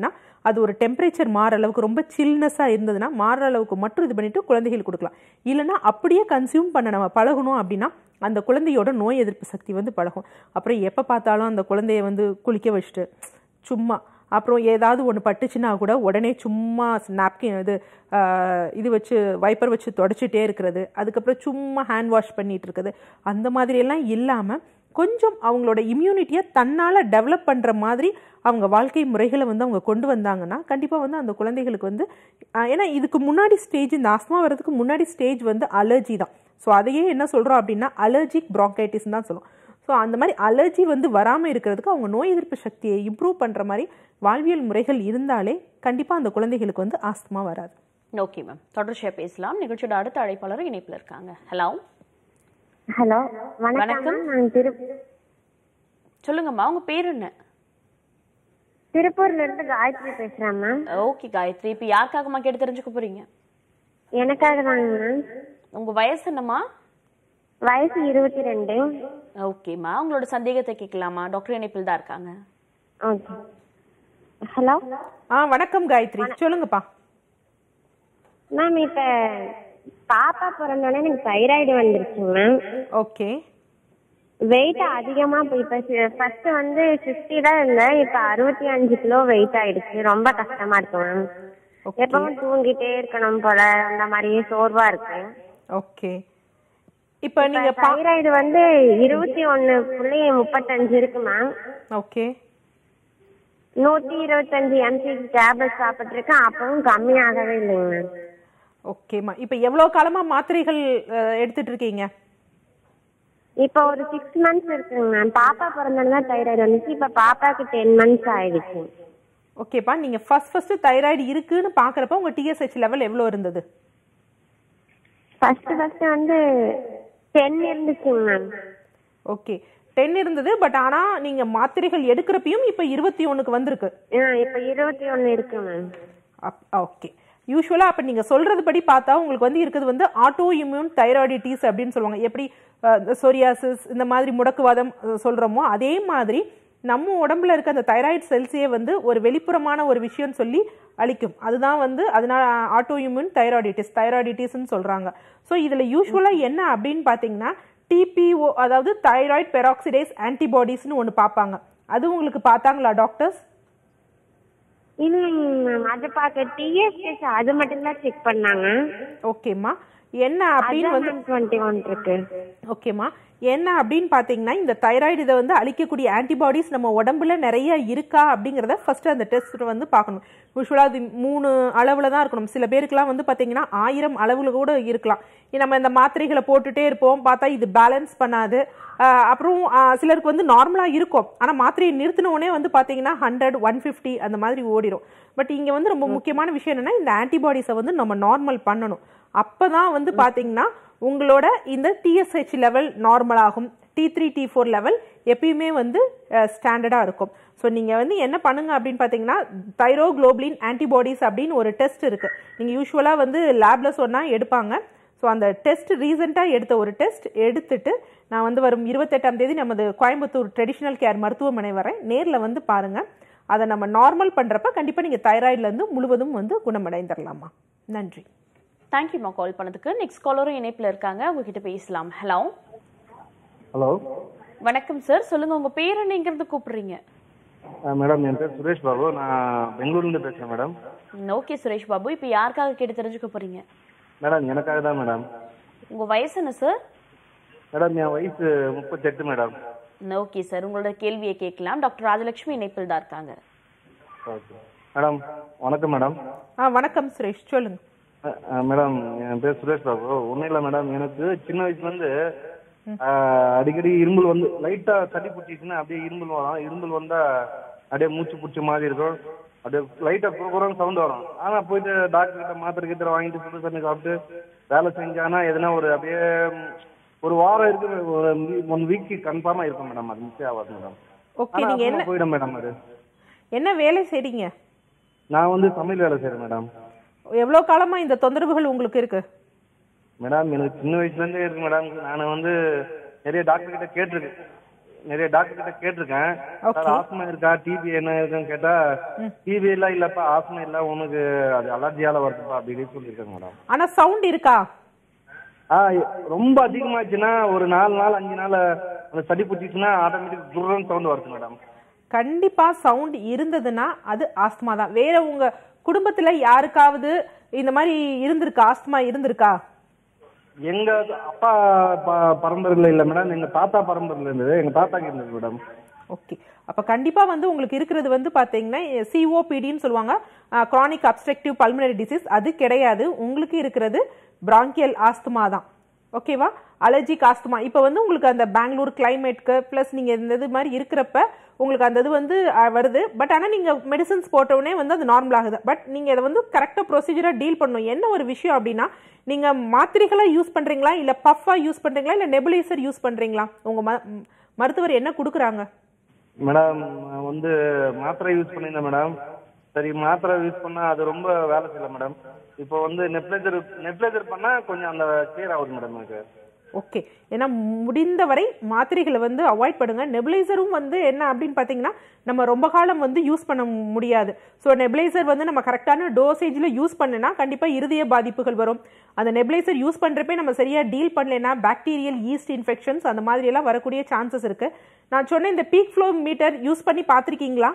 அது ஒரு டெம்பரேச்சர் மாற அளவுக்கு ரொம்ப சில்னஸாக இருந்ததுன்னா மாற அளவுக்கு மட்டும் இது பண்ணிட்டு குழந்தைகளுக்கு கொடுக்கலாம் இல்லைன்னா அப்படியே கன்சியூம் பண்ண நம்ம பழகணும் அப்படின்னா அந்த குழந்தையோட நோய் எதிர்ப்பு சக்தி வந்து பழகும் அப்புறம் எப்போ பார்த்தாலும் அந்த குழந்தைய வந்து குளிக்க வச்சுட்டு சும்மா அப்புறம் ஏதாவது ஒன்று பட்டுச்சுன்னா கூட உடனே சும்மா நாப்கின் இது ஆஹ், இது வச்சு வைப்பர் வச்சு தொடச்சிட்டே இருக்கிறது அதுக்கப்புறம் சும்மா ஹேண்ட் வாஷ் பண்ணிட்டு இருக்குது அந்த மாதிரியெல்லாம் இல்லாமல் கொஞ்சம் அவங்களோட இம்யூனிட்டியை தன்னால் டெவலப் பண்ணுற மாதிரி அவங்க வாழ்க்கை முறைகளை வந்து அவங்க கொண்டு வந்தாங்கன்னா கண்டிப்பாக வந்து அந்த குழந்தைகளுக்கு வந்து ஆஹ், ஏன்னா இதுக்கு முன்னாடி ஸ்டேஜ் இந்த ஆஸ்மா வர்றதுக்கு முன்னாடி ஸ்டேஜ் வந்து அலர்ஜி தான் ஸோ அதையே என்ன சொல்கிறோம் அப்படின்னா அலர்ஜிக் bronchitis தான் சொல்லுவோம் ஸோ அந்த மாதிரி அலர்ஜி வந்து வராமல் இருக்கிறதுக்கு அவங்க நோய் எதிர்ப்பு சக்தியை இம்ப்ரூவ் பண்ணுற மாதிரி வாழ்வியல் முறைகள் இருந்தாலே கண்டிப்பாக அந்த குழந்தைகளுக்கு வந்து ஆஸ்துமா வராது ஓகே மேம் தொடர்ச்சியா பேசலாம் நிகழ்ச்சியோட அடுத்த அழைப்பாளர் இணைப்புல இருக்காங்க ஹலோ ஹலோ வணக்கம் வணக்கம். மேம். நான் திரு சொல்லுங்கம்மா உங்க பேர் என்ன திருப்பூர்ல இருந்து காயத்ரி பேசுறேன் மேம் ஓகே காயத்ரி இப்போ யாருக்காகம்மா கேட்டு தெரிஞ்சுக்க போறீங்க எனக்காக தாங்க மேம் உங்க வயசு என்னம்மா வயசு இருபத்தி ரெண்டு ஓகேம்மா உங்களோட சந்தேகத்தை கேட்கலாமா டாக்டர் இணைப்பில் தான் இருக்காங்க ஓகே ஹலோ ஆ வணக்கம் காயத்ரி சொல்லுங்கப்பா மேம் இப்ப பாப்பா பிறந்தோடனே எனக்கு தைராய்டு வந்துருச்சுங்க மேம் ஓகே வெயிட் அதிகமா இப்ப இப்ப ஃபர்ஸ்ட் வந்து 50 தான் இருந்தேன் இப்ப அறுபத்தி அஞ்சு கிலோ வெயிட் ஆயிடுச்சு ரொம்ப கஷ்டமா இருக்கு மேம் ஓகே எப்பவும் தூங்கிட்டே இருக்கணும் போல அந்த மாதிரியே சோர்வா இருக்கு ஓகே இப்போ நீங்க பா தைராய்டு வந்து இருபத்தி ஒன்னு புள்ளி முப்பத்தஞ்சு இருக்கு மேம் ஓகே நூத்தி இருபத்தஞ்சு எம்சி டேப்லெட் சாப்பிட்டுருக்கேன் அப்பவும் கம்மியாகவே இல்லைங்க மேம் ஓகேம்மா இப்போ எவ்வளோ காலமா மாத்திரைகள் அஹ், எடுத்துட்டு இருக்கீங்க இப்போ ஒரு சிக்ஸ் மந்த்ஸ் இருக்குங்க மேம் பாப்பா பிறந்தோன்னு தைராய்டு வந்துச்சு இப்ப பாப்பாக்கு டென் மந்த்ஸ் ஆயிடுச்சு ஓகேப்பா நீங்க ஃபர்ஸ்ட் ஃபர்ஸ்ட் தைராய்டு இருக்குன்னு பார்க்குறப்ப உங்க டிஎஸ்ஹெச் லெவல் எவ்வளோ இருந்தது ஃபர்ஸ்ட் ஃபர்ஸ்ட் வந்து டென் இருந்துச்சுங்க மேம் ஓகே டென் இருந்தது பட் ஆனா நீங்க மாத்திரைகள் எடுக்கிறப்பையும் இப்போ இருபத்தி ஒண்ணுக்கு வந்திருக்கு ஆ இப்போ இருபத்தி ஒன்னு இருக்கு மேம் ஓகே யூஸ்வலாக அப்போ நீங்கள் சொல்கிறது படி பார்த்தா உங்களுக்கு வந்து இருக்குது வந்து ஆட்டோ இம்யூன் தைராய்டிட்டிஸ் அப்படின்னு சொல்லுவாங்க எப்படி சொரியாசிஸ் இந்த மாதிரி முடக்குவாதம் அஹ், சொல்றோமோ அதே மாதிரி நம்ம உடம்புல இருக்க அந்த தைராய்டு செல்ஸையே வந்து ஒரு வெளிப்புறமான ஒரு விஷயம் சொல்லி அழிக்கும் அதுதான் வந்து அதனால ஆட்டோ இம்யூன் தைராய்டிட்டிஸ் தைராய்டிட்டிஸ்ன்னு சொல்கிறாங்க ஸோ இதில் யூஸ்வலாக என்ன அப்படின்னு பார்த்தீங்கன்னா டிபிஓ அதாவது தைராய்டு பெராக்சிடேஸ் ஆன்டிபாடிஸ்னு ஒன்று பார்ப்பாங்க அது உங்களுக்கு பார்த்தாங்களா டாக்டர்ஸ் இல்லைங்க மேம் அது பார்க்க டிஎஸ்எஸ் அது மட்டும் தான் செக் பண்ணாங்க ஓகேம்மா என்ன அப்படின்னு வந்து அதான் டுவெண்ட்டி ஒன் இருக்கு ஓகேம்மா என்ன அப்படின்னு பார்த்தீங்கன்னா இந்த தைராய்டு இதை வந்து அழிக்கக்கூடிய ஆன்டிபாடிஸ் நம்ம உடம்புல நிறைய இருக்கா அப்படிங்கிறத ஃபர்ஸ்ட் அந்த டெஸ்ட் வந்து பார்க்கணும் யூஸ்வலாக அது மூணு அளவில் தான் இருக்கணும் சில பேருக்குலாம் வந்து பார்த்தீங்கன்னா ஆயிரம் அளவில் கூட இருக்கலாம் இ- நம்ம இந்த மாத்திரைகளை போட்டுட்டே இருப்போம் பார்த்தா இது பேலன்ஸ் பண்ணாது ஆஹ் அப்புறம் ஆஹ் சிலருக்கு வந்து நார்மலாக இருக்கும் ஆனால் மாத்திரையை நிறுத்தின உடனே வந்து பார்த்தீங்கன்னா ஹண்ட்ரட் ஒன் ஃபிஃப்டி அந்த மாதிரி ஓடிடும் பட் இங்கே வந்து ரொம்ப முக்கியமான விஷயம் என்னன்னா இந்த ஆன்டிபாடிஸை வந்து நம்ம நார்மல் பண்ணணும் அப்போ தான் வந்து பார்த்தீங்கன்னா உங்களோட இந்த டிஎஸ்ஹெச் லெவல் நார்மல் ஆகும் T three T four level எப்பயுமே வந்து ஸ்டாண்டர்டாக இருக்கும் ஸோ நீங்கள் வந்து என்ன பண்ணுங்க அப்படின்னு பார்த்தீங்கன்னா தைரோகுளோபிளின் ஆன்டிபாடிஸ் அப்படின்னு ஒரு டெஸ்ட் இருக்குது நீங்கள் யூஸ்வலாக வந்து லேபில் சொன்னால் எடுப்பாங்க ஸோ அந்த டெஸ்ட் ரீசெண்டாக எடுத்த ஒரு டெஸ்ட் எடுத்துட்டு நான் வந்து வரும் இருபத்தெட்டாம் தேதி நமது கோயம்புத்தூர் ட்ரெடிஷ்னல் கேர் மருத்துவமனை வரேன் நேரில் வந்து பாருங்கள் அதை நம்ம நார்மல் பண்ணுறப்ப கண்டிப்பாக நீங்கள் தைராய்டுலேருந்து முழுவதும் வந்து குணமடைந்துடலாமா நன்றி தேங்க்யூம்மா கால் பண்ணதுக்கு நெக்ஸ்ட் காலரும் இணைப்புல இருக்காங்க உங்ககிட்ட பேசலாம் ஹலோ ஹலோ வணக்கம் சார் சொல்லுங்க உங்க பேர் என்னங்கிறது கூப்பிடுறீங்க மேடம் என் பேர் சுரேஷ் பாபு நான் பெங்களூர்லேருந்து பேசுகிறேன் மேடம் ஓகே சுரேஷ் பாபு இப்போ யாருக்காக கேட்டு தெரிஞ்சுக்க போறீங்க மேடம் எனக்காக தான் மேடம் உங்க வயசு என்ன சார் மேடம் என் வயசு முப்பத்தெட்டு மேடம் ஓகே சார் உங்களோட கேள்வியை கேட்கலாம் டாக்டர் ராஜலட்சுமி இணைப்பில் தான் இருக்காங்க ஓகே மேடம் வணக்கம் மேடம் ஆ வணக்கம் சுரேஷ் சொல்லுங்க அஹ், அஹ், மேடம் என் பேர் சுரேஷ் பாபு ஒன்றும் இல்லை மேடம் எனக்கு சின்ன வயசுலேருந்து அஹ், அடிக்கடி இருமல் வந்து லைட்டாக சளி பிடிச்சிச்சுன்னா அப்படியே இருமல் வரும் இருமல் வந்தால் அப்படியே மூச்சு பிடிச்ச மாதிரி இருக்கும் அப்படியே லைட்டாக குறக்குறன்னு சவுண்ட் வரும் ஆனால் போயிட்டு டாக்டர் கிட்ட மாத்திரை கிட்ட வாங்கிட்டு சுடு தண்ணி சாப்பிட்டு வேலை செஞ்சானா எதுனா ஒரு அப்படியே ம், ஒரு வாரம் இருக்கு ஒரு ஒன் வீக் கன்ஃபார்மாக இருக்கும் மேடம் அது மிஸ் ஆகாது மேடம் ஓகே நீங்க என்ன ஆனால் போயிடும் மேடம் அது என்ன வேலை செய்றீங்க நான் வந்து சமையல் வேலை செய்கிறேன் மேடம் எவ்வளோ காலமா இந்த தொந்தரவுகள் உங்களுக்கு இருக்கு மேடம் எனக்கு சின்ன வயசுலேருந்தே இருக்கு மேடம் நான் வந்து நிறைய டாக்டர் கிட்ட கேட்டிருக்கேன் நிறைய டாக்டர் கிட்ட கேட்டிருக்கேன் Okay. சார் ஆஸ்மா இருக்கா டிபி என்ன இருக்குன்னு கேட்டா டிபி எல்லாம் இல்லப்பா ஆஸ்மா இல்ல உனக்கு அது அலர்ஜியால வருதுப்பா அப்படின்னு சொல்லியிருக்காங்க மேடம் ஆனா சவுண்ட் இருக்கா ஆ ரொம்ப அதிகமாச்சுன்னா ஒரு நாலு நாள் அஞ்சு நாள் அந்த சளி பிடிச்சிச்சுன்னா ஆட்டோமேட்டிக் துர்ரன் சவுண்ட் வருது மேடம் கண்டிப்பா சவுண்ட் இருந்ததுன்னா அது ஆஸ்துமா தான் வேற உங்க குடும்பத்துல யாருக்காவது இந்த மாதிரி இருந்திருக்கா ஆஸ்துமா இருந்திருக்கா எங்க அப்பா ப- பரம்பரையில இல்ல மேடம் எங்க தாத்தா பரம்பரையில இருந்தது எங்க தாத்தாக்கு இருந்தது மேடம் ஓகே அப்ப கண்டிப்பா வந்து உங்களுக்கு இருக்கிறது வந்து பாத்தீங்கன்னா சிஓபிடின்னு சொல்லுவாங்க கிரானிக் அப்ஸ்ட்ரக்டிவ் பல்மனரி டிசீஸ் அது கிடையாது உங்களுக்கு இருக்கிறது பிராங்கியல் ஆஸ்துமா தான் ஓகேவா அலர்ஜிக் ஆஸ்துமா இப்போ வந்து உங்களுக்கு அந்த பெங்களூர் கிளைமேட்க்கு ப்ளஸ் நீங்க இந்த இது மாதிரி இருக்கிறப்ப உங்களுக்கு அந்த இது வந்து அஹ், வருது பட் ஆனா நீங்க மெடிசன்ஸ் போட்ட உடனே வந்து அது நார்மல் ஆகுது பட் நீங்க இதை வந்து கரெக்டா ப்ரொசீஜரா டீல் பண்ணணும் என்ன ஒரு விஷயம் அப்படின்னா நீங்க மாத்திரைகளா யூஸ் பண்றீங்களா இல்ல பஃபா யூஸ் பண்றீங்களா இல்ல நெபுலைசர் யூஸ் பண்றீங்களா உங்க ம- ம், மருத்துவர் என்ன கொடுக்குறாங்க மேடம் நான் வந்து மாத்திரை யூஸ் பண்ணியிருந்தேன் மேடம் சரி மாத்திரை யூஸ் பண்ணா அது ரொம்ப வேலை செய்யல மேடம் இப்போ வந்து நெப்ளைசர் நெப்ளைசர் பண்ணா கொஞ்சம் அந்த கிளியர் ஆகுது மேடம் எனக்கு ஓகே ஏன்னா முடிந்த வரை மாத்திரைகளை வந்து அவாய்ட் பண்ணுங்க நெபுலைசரும் வந்து என்ன அப்படின்னு பார்த்தீங்கன்னா நம்ம ரொம்ப காலம் வந்து யூஸ் பண்ண முடியாது ஸோ நெபுலைசர் வந்து நம்ம கரெக்டான டோசேஜில் யூஸ் பண்ணுனா கண்டிப்பாக இருதய பாதிப்புகள் வரும் அந்த நெபுலைசர் யூஸ் பண்ணுறப்பே நம்ம சரியாக டீல் பண்ணலைன்னா பாக்டீரியல் ஈஸ்ட் இன்ஃபெக்ஷன்ஸ் அந்த மாதிரி எல்லாம் வரக்கூடிய சான்சஸ் இருக்கு நான் சொன்ன இந்த பீக் ஃப்ளோ மீட்டர் யூஸ் பண்ணி பார்த்துருக்கீங்களா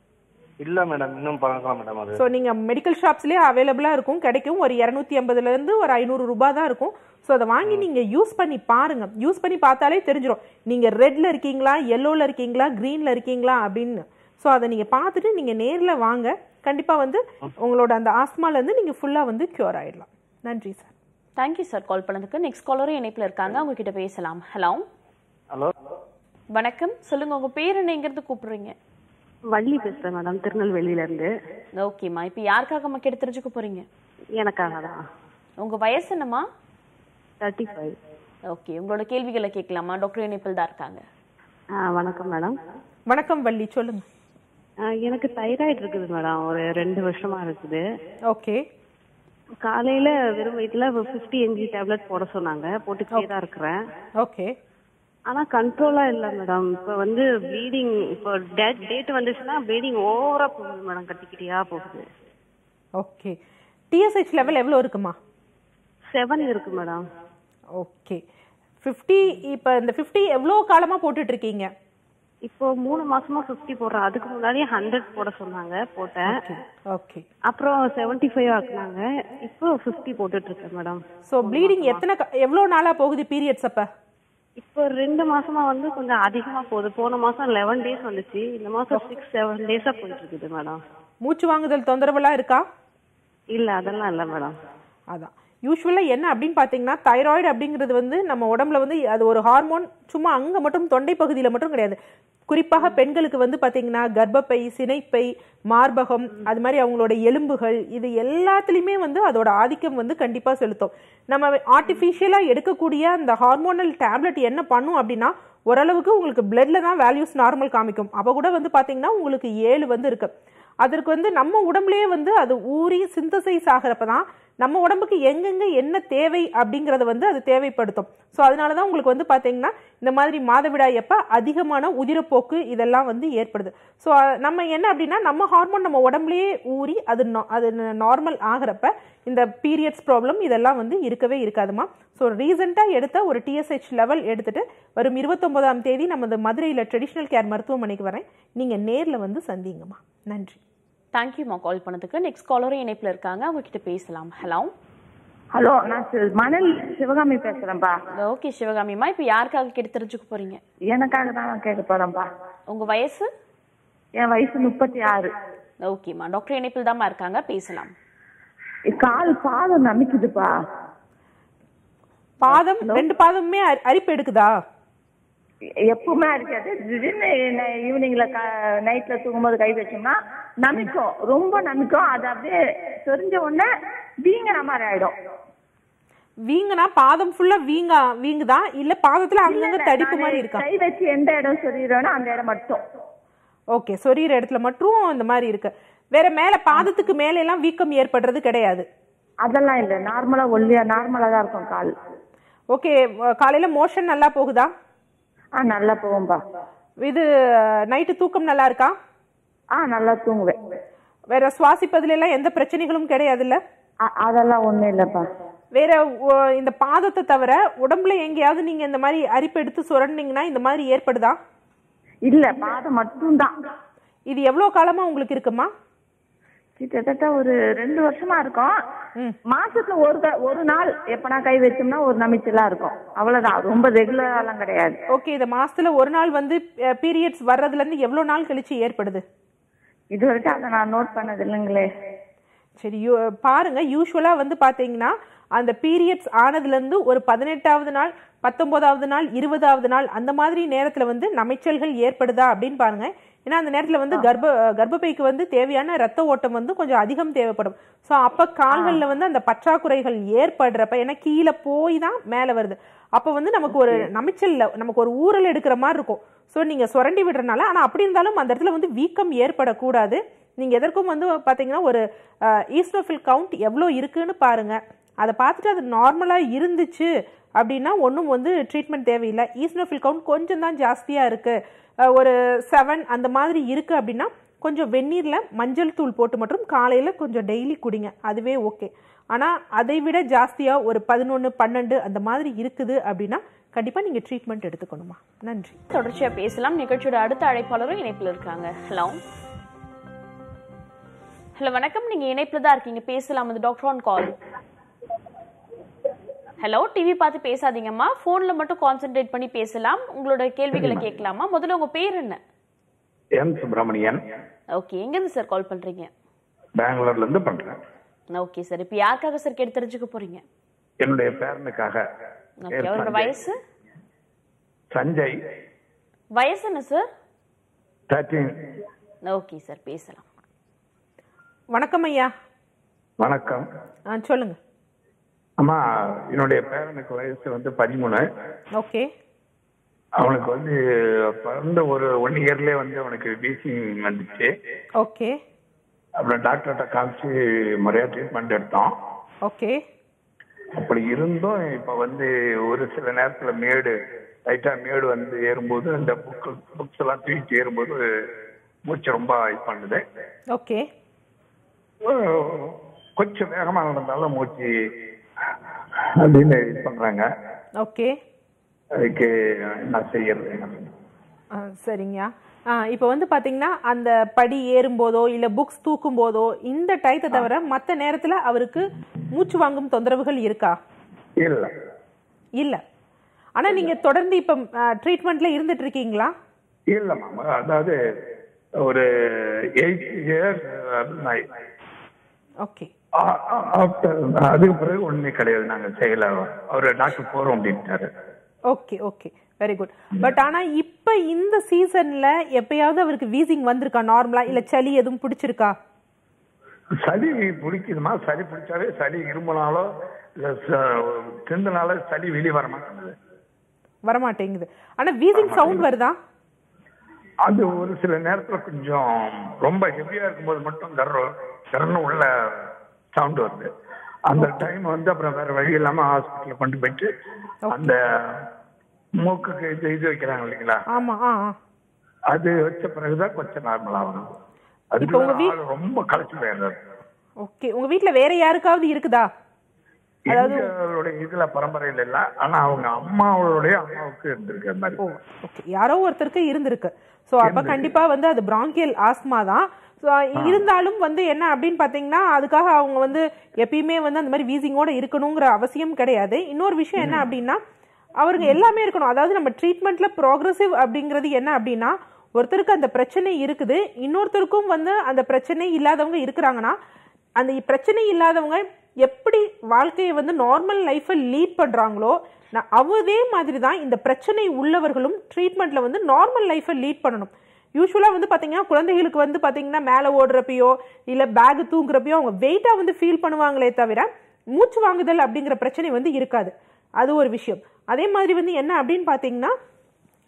இல்ல மேடம் இன்னும் பார்க்கலாம் மேடம் அது ஸோ நீங்கள் மெடிக்கல் ஷாப்ஸ்லேயே அவைலபிளாக இருக்கும் கிடைக்கும் ஒரு இரநூத்தி ஐம்பதுலேருந்து ஒரு ஐநூறு ரூபாய் தான் இருக்கும் ஸோ அதை வாங்கி நீங்கள் யூஸ் பண்ணி பாருங்க யூஸ் பண்ணி பார்த்தாலே தெரிஞ்சிடும் நீங்கள் ரெட்டில் இருக்கீங்களா எல்லோவில் இருக்கீங்களா க்ரீனில் இருக்கீங்களா அப்படின்னு ஸோ அதை நீங்கள் பார்த்துட்டு நீங்கள் நேரில் வாங்க கண்டிப்பாக வந்து உங்களோட அந்த ஆஸ்மாலேருந்து நீங்கள் ஃபுல்லாக வந்து க்யூர் ஆயிடலாம் நன்றி சார் தேங்க்யூ சார் கால் பண்ணதுக்கு நெக்ஸ்ட் காலரும் இணைப்புல இருக்காங்க அவங்க கிட்ட பேசலாம் ஹலோ ஹலோ வணக்கம் சொல்லுங்க உங்க பேர் என்னங்கிறது கூப்பிடுறீங்க வள்ளி பேசுறேன் மேடம் திருநெல்வேலியில இருந்து ஓகேம்மா இப்போ யாருக்காக அம்மா கேட்டு தெரிஞ்சுக்க போறீங்க எனக்காக தான் உங்க வயசு என்னம்மா தேர்ட்டி ஃபைவ் ஓகே உங்களோட கேள்விகளை கேட்கலாமா டாக்டர் இணைப்பில் தான் இருக்காங்க வணக்கம் மேடம் வணக்கம் வள்ளி சொல்லுங்க எனக்கு தைராய்டு இருக்குது மேடம் ஒரு ரெண்டு வருஷமா இருக்குது ஓகே காலையில வெறும் வயிற்றுல ஃபிஃப்டி எம்ஜி டேப்லெட் போட சொன்னாங்க போட்டுக்கிட்டே தான் இருக்கிறேன் ஓகே ஆனா கண்ட்ரோலா இல்ல மேடம் இப்ப வந்து ப்ளீடிங் இப்போ டேட் டேட் வந்துச்சுன்னா ப்ளீடிங் ஓவரா போகுது மேடம் கட்டிக்கிட்டியா போகுது ஓகே டிஎஸ்ஹெச் லெவல் எவ்வளோ இருக்குமா செவன் இருக்கு மேடம் ஓகே ஃபிஃப்டி இப்போ இந்த ஃபிஃப்டி எவ்வளோ காலமாக போட்டுட்டு இருக்கீங்க இப்போ மூணு மாசமா ஃபிஃப்டி போடுறேன் அதுக்கு முன்னாடியே ஹண்ட்ரட் போட சொன்னாங்க போட்டேன் ஓகே அப்புறம் செவன்டி ஃபைவ் ஆக்குனாங்க இப்போ ஃபிஃப்டி போட்டுட்டு இருக்கேன் மேடம் ஸோ ப்ளீடிங் எத்தனை க- எவ்வளோ நாளாக போகுது பீரியட்ஸ் அப்போ இப்போ ரெண்டு மாசமா வந்து கொஞ்சம் அதிகமா போகுது போன மாசம் லெவன் டேஸ் வந்துச்சு இந்த மாசம் சிக்ஸ் செவன் டேஸா போயிட்டு இருக்குது மேடம் மூச்சு வாங்குதல் தொந்தரவுலாம் இருக்கா இல்ல அதெல்லாம் இல்ல மேடம் அதான் யூஸ்வலாக என்ன அப்படின்னு பார்த்தீங்கன்னா தைராய்டு அப்படிங்கிறது வந்து நம்ம உடம்புல வந்து அது ஒரு ஹார்மோன் சும்மா அங்கே மட்டும் தொண்டை பகுதியில் மட்டும் கிடையாது குறிப்பாக பெண்களுக்கு வந்து பார்த்தீங்கன்னா கர்ப்பப்பை சினைப்பை மார்பகம் அது மாதிரி அவங்களோட எலும்புகள் இது எல்லாத்துலேயுமே வந்து அதோட ஆதிக்கம் வந்து கண்டிப்பாக செலுத்தும் நம்ம ஆர்டிஃபிஷியலாக எடுக்கக்கூடிய அந்த ஹார்மோனல் டேப்லெட் என்ன பண்ணும் அப்படின்னா ஓரளவுக்கு உங்களுக்கு பிளட்ல தான் வேல்யூஸ் நார்மல் காமிக்கும் அப்போ கூட வந்து பார்த்தீங்கன்னா உங்களுக்கு ஏழு வந்து இருக்கு அதற்கு வந்து நம்ம உடம்புலயே வந்து அது ஊறி சிந்தசைஸ் ஆகிறப்ப தான் நம்ம உடம்புக்கு எங்கெங்க என்ன தேவை அப்படிங்கறத வந்து அது தேவைப்படுத்தும் ஸோ அதனால தான் உங்களுக்கு வந்து பார்த்தீங்கன்னா இந்த மாதிரி மாதவிடாய் எப்ப அதிகமான உதிரப்போக்கு இதெல்லாம் வந்து ஏற்படுது ஸோ நம்ம என்ன அப்படின்னா நம்ம ஹார்மோன் நம்ம உடம்புலயே ஊறி அது நா- அது நார்மல் ஆகிறப்ப இந்த பீரியட்ஸ் ப்ராப்ளம் இதெல்லாம் வந்து இருக்கவே இருக்காதுமா ஸோ ரீசெண்டாக எடுத்த ஒரு டிஎஸ்ஹெச் லெவல் எடுத்துட்டு வரும் இருபத்தொன்பதாம் தேதி நமது மதுரையில் ட்ரெடிஷ்னல் கேர் மருத்துவமனைக்கு வரேன் நீங்கள் நேரில் வந்து சந்திங்கம்மா நன்றி தேங்க்யூம்மா கால் பண்ணதுக்கு நெக்ஸ்ட் காலரும் இணைப்பில் இருக்காங்க அவங்க கிட்ட பேசலாம் ஹலோ ஹலோ நான் சி- மணல் சிவகாமி பேசுறேன்ப்பா ஓகே சிவகாமிம்மா இப்போ யாருக்காக கேட்டு தெரிஞ்சுக்க போறீங்க எனக்காக தான் நான் கேட்க போறேன்ப்பா உங்க வயசு என் வயசு முப்பத்தி ஆறு ஓகேம்மா டாக்டர் இணைப்பில் தாம்மா இருக்காங்க பேசலாம் கால் பாதம் நமிக்குதுப்பா பாதம் ரெண்டு பாதமுமே அரி- அரிப்பு எடுக்குதா எப்பவுமே இருக்காது திடீர்னு ஈவினிங்ல நைட்ல தூங்கும்போது கை வச்சோம்னா நமிக்கும் ரொம்ப நமிக்கும் அது அப்படியே தெரிஞ்ச உடனே வீங்கின மாதிரி ஆயிடும் வீங்குனா பாதம் ஃபுல்லா வீங்கா வீங்குதா இல்ல பாதத்துல அங்கங்க தடிப்பு மாதிரி இருக்கா கை வச்சு எந்த இடம் சொல்லிடுறோனோ அந்த இடம் மட்டும் ஓகே சொரியிற இடத்துல மட்டும் இந்த மாதிரி இருக்கு வேற மேல பாதத்துக்கு மேல எல்லாம் வீக்கம் ஏற்படுறது கிடையாது அதெல்லாம் இல்ல நார்மலா ஒல்லியா நார்மலா தான் இருக்கும் கால் ஓகே காலையில மோஷன் நல்லா போகுதா ஆ நல்லா போகும்பா இது நைட்டு தூக்கம் நல்லா இருக்கா ஆ நல்லா தூங்குவேன் வேற சுவாசிப்பதுல எல்லாம் எந்த பிரச்சனைகளும் கிடையாதுல்ல அ- அதெல்லாம் ஒண்ணும் இல்லப்பா வேற ஒ- இந்த பாதத்தை தவிர உடம்புல எங்கேயாவது நீங்க இந்த மாதிரி அரிப்பு எடுத்து சுரண்டிங்கன்னா இந்த மாதிரி ஏற்படுதா இல்ல பாதம் மட்டும்தான் இது எவ்வளவு காலமா உங்களுக்கு இருக்குமா கிட்டத்தட்ட ஒரு ரெண்டு வருஷமா இருக்கும் மாசத்துல ஒரு த- ஒரு நாள் எப்பனா கை வச்சோம்னா ஒரு நமிச்சலா இருக்கும் அவ்வளவுதான் ரொம்ப ரெகுலராலாம் கிடையாது ஓகே இந்த மாசத்துல ஒரு நாள் வந்து பீரியட்ஸ் வர்றதுல இருந்து எவ்வளவு நாள் கழிச்சு ஏற்படுது இது வரைக்கும் அதை நான் நோட் பண்ணது இல்லைங்களே சரி யூ பாருங்க யூஸ்வலா வந்து பாத்தீங்கன்னா அந்த பீரியட்ஸ் ஆனதுல இருந்து ஒரு பதினெட்டாவது நாள் பத்தொன்பதாவது நாள் இருபதாவது நாள் அந்த மாதிரி நேரத்துல வந்து நமைச்சல்கள் ஏற்படுதா அப்படின்னு பாருங்க ஏன்னா அந்த நேரத்துல வந்து கர்ப்ப கர்ப்பப்பைக்கு வந்து தேவையான ரத்த ஓட்டம் வந்து கொஞ்சம் அதிகம் தேவைப்படும் ஸோ அப்ப கால்கள்ல வந்து அந்த பற்றாக்குறைகள் ஏற்படுறப்ப ஏன்னா கீழே போய் தான் மேலே வருது அப்ப வந்து நமக்கு ஒரு நமைச்சல்ல நமக்கு ஒரு ஊறல் எடுக்கிற மாதிரி இருக்கும் ஸோ நீங்க சுரண்டி விடுறதுனால ஆனா அப்படி இருந்தாலும் அந்த இடத்துல வந்து வீக்கம் ஏற்படக்கூடாது நீங்க எதற்கும் வந்து பாத்தீங்கன்னா ஒரு ஈஸ்னோஃபில் கவுண்ட் எவ்வளோ இருக்குன்னு பாருங்க அதை பார்த்துட்டு அது நார்மலா இருந்துச்சு அப்படின்னா ஒன்றும் வந்து ட்ரீட்மெண்ட் தேவையில்லை ஈஸ்னோஃபில் கவுண்ட் கொஞ்சம் தான் ஜாஸ்தியா இருக்கு அஹ், ஒரு செவன் அந்த மாதிரி இருக்கு அப்படின்னா கொஞ்சம் வெந்நீர்ல மஞ்சள் தூள் போட்டு மட்டும் காலையில கொஞ்சம் டெய்லி குடிங்க அதுவே ஓகே ஆனா அதை விட ஜாஸ்தியா ஒரு பதினொன்று பன்னெண்டு அந்த மாதிரி இருக்குது அப்படின்னா கண்டிப்பா நீங்க ட்ரீட்மெண்ட் எடுத்துக்கணுமா நன்றி தொடர்ச்சியா பேசலாம் நிகழ்ச்சியோட அடுத்த அழைப்பாளரும் இணைப்புல இருக்காங்க ஹலோ ஹலோ வணக்கம் நீங்க இணைப்புல தான் இருக்கீங்க பேசலாம் அது doctor on call hello TV பார்த்து பேசாதீங்கம்மா போன்ல மட்டும் கான்சென்ட்ரேட் பண்ணி பேசலாம் உங்களோட கேள்விகளை கேட்கலாமா முதல்ல உங்க பேர் என்ன எம் சுப்பிரமணியன் ஓகே எங்க இருந்து சார் கால் பண்றீங்க பெங்களூர்ல இருந்து பண்றேன் ஓகே சார் இப்போ யாருக்காக சார் கேட்டு தெரிஞ்சுக்க போறீங்க என்னுடைய பேரனுக்காக ஓகே பேர் அவரோட சஞ்சய். வயசு சஞ்சய் வயசு என்ன சார் தேர்ட்டீன் ஓகே சார் பேசலாம் வணக்கம் ஐயா வணக்கம் ஆ சொல்லுங்க அம்மா என்னுடைய பேரனுக்கு வயசு வந்து பதிமூணு ஓகே அவனுக்கு வந்து பிறந்த ஒரு ஒன் இயர்லயே வந்து அவனுக்கு பீசிங் வந்துச்சு ஓகே அப்புறம் டாக்டர்கிட்ட காமிச்சு முறையா ட்ரீட்மெண்ட் எடுத்தோம் ஓகே அப்படி இருந்தும் இப்ப வந்து ஒரு சில நேரத்துல மேடு லைட்டா மேடு வந்து ஏறும்போது அந்த புக்கு புக்ஸ் எல்லாம் தூக்கி ஏறும்போது மூச்சு ரொம்ப இது பண்ணுது ஓகே அஹ் கொஞ்சம் வேகமா நடந்தாலும் மூச்சு அப்படின்னு இது பண்றாங்க ஓகே அதுக்கு என்ன செய்யறது ஆ, சரிங்கய்யா ஆ இப்போ வந்து பாத்தீங்கன்னா அந்த படி ஏறும்போதோ இல்ல புக்ஸ் தூக்கும் போதோ இந்த டயத்தை தவிர மத்த நேரத்துல அவருக்கு மூச்சு வாங்கும் தொந்தரவுகள் இருக்கா இல்ல இல்ல ஆனா நீங்க தொடர்ந்து இப்ப ட்ரீட்மெண்ட்ல இருந்துட்டு இருக்கீங்களா இல்ல மாமா அதாவது ஒரு எயிட் இயர்ஸ் ஓகே ஆஃப்டர் அதுக்கு பிறகு ஒண்ணுமே கிடையாது நாங்க செய்யல அவரு டாக்டர் போறோம் அப்படின்ட்டாரு okay okay very good but ஆனா இப்ப இந்த சீசன்ல எப்பயாவது அவருக்கு வீசிங் வந்திருக்கா நார்மலா இல்ல சளி எதுவும் பிடிச்சிருக்கா சளி பிடிக்குதுமா சளி பிடிச்சாலே சளி இருமனாலோ இல்ல திந்தனால சளி வெளியே வர மாட்டேங்குது வரமாட்டேங்குது ஆனா வீசிங் சவுண்ட் வருதா அது ஒரு சில நேரத்துல கொஞ்சம் ரொம்ப ஹெவியா இருக்கும்போது மட்டும் கர்ற கரன்னு உள்ள சவுண்ட் வருது அந்த டைம் வந்து அப்புறம் வேற வழி இல்லாம ஹாஸ்பிட்டல் கொண்டு போயிட்டு அந்த மூக்குக்கு இது இது வைக்கிறாங்க இல்லைங்களா ஆமா ஆ ஆ. அது வச்ச பிறகுதான் கொஞ்சம் நார்மல் ஆகும் இப்ப உங்க வீ- அதுக்கு ரொம்ப களைச்சு போயிடுறாரு ஓகே உங்க வீட்ல வேற யாருக்காவது இருக்குதா எங்களுடைய இதுல பரம்பரையில இல்ல ஆனா அவங்க அம்மாவுடைய அம்மாவுக்கு இருந்திருக்கு அந்த மாதிரி ஓகே யாரோ ஒருத்தருக்கு இருந்திருக்கு சோ அப்ப கண்டிப்பா வந்து அது பிராங்கியல் ஆஸ்மா தான் ஸோ இருந்தாலும் வந்து என்ன அப்படின்னு பாத்தீங்கன்னா அதுக்காக அவங்க வந்து எப்பயுமே வந்து அந்த மாதிரி வீசிங்கோட இருக்கணுங்கிற அவசியம் கிடையாது இன்னொரு விஷயம் என்ன அப்படின்னா அவருக்கு எல்லாமே இருக்கணும் அதாவது நம்ம ட்ரீட்மெண்ட்ல ப்ரோக்ரஸிவ் அப்படிங்கிறது என்ன அப்படின்னா ஒருத்தருக்கு அந்த பிரச்சனை இருக்குது இன்னொருத்தருக்கும் வந்து அந்த பிரச்சனை இல்லாதவங்க இருக்கிறாங்கன்னா அந்த பிரச்சனை இல்லாதவங்க எப்படி வாழ்க்கையை வந்து நார்மல் லைஃப்பை லீட் பண்றாங்களோ நான் அதே மாதிரி தான் இந்த பிரச்சனை உள்ளவர்களும் ட்ரீட்மெண்ட்ல வந்து நார்மல் லைஃப்பை லீட் பண்ணணும் யூஸ்வலா வந்து பாத்தீங்கன்னா குழந்தைகளுக்கு வந்து பாத்தீங்கன்னா மேலே ஓடுறப்பயோ இல்ல பேக் தூங்குறப்பயோ அவங்க வெயிட்டா வந்து ஃபீல் பண்ணுவாங்களே தவிர மூச்சு வாங்குதல் அப்படிங்கிற பிரச்சனை வந்து இருக்காது அது ஒரு விஷயம் அதே மாதிரி வந்து என்ன அப்படின்னு பாத்தீங்கன்னா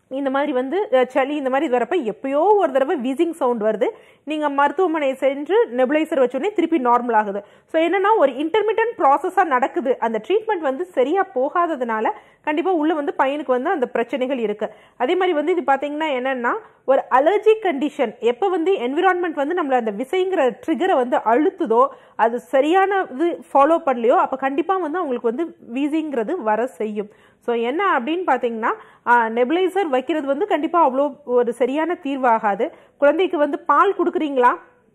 இந்த மாதிரி வந்து அஹ், சளி இந்த மாதிரி இது வரப்ப எப்பயோ ஒரு தடவை வீசிங் சவுண்ட் வருது நீங்கள் மருத்துவமனை சென்று நெபுலைசர் வச்சோடனே திருப்பி நார்மல் ஆகுது ஸோ என்னன்னா ஒரு இன்டர்மீடியன்ட் ப்ராசஸாக நடக்குது அந்த ட்ரீட்மெண்ட் வந்து சரியாக போகாததுனால கண்டிப்பாக உள்ள வந்து பையனுக்கு வந்து அந்த பிரச்சனைகள் இருக்கு அதே மாதிரி வந்து இது பார்த்தீங்கன்னா என்னன்னா ஒரு அலர்ஜி கண்டிஷன் எப்போ வந்து என்விரான்மெண்ட் வந்து நம்மள அந்த விசைங்கிற ட்ரிகரை வந்து அழுத்துதோ அது சரியான இது ஃபாலோ பண்ணலையோ அப்போ கண்டிப்பாக வந்து அவங்களுக்கு வந்து வீசிங்கிறது வர செய்யும் ஸோ என்ன அப்படின்னு பார்த்தீங்கன்னா நெபுலைசர் வைக்கிறது வந்து கண்டிப்பாக அவ்வளோ ஒரு சரியான தீர்வாகாது குழந்தைக்கு வந்து பால் கொடுக்குறீங்களா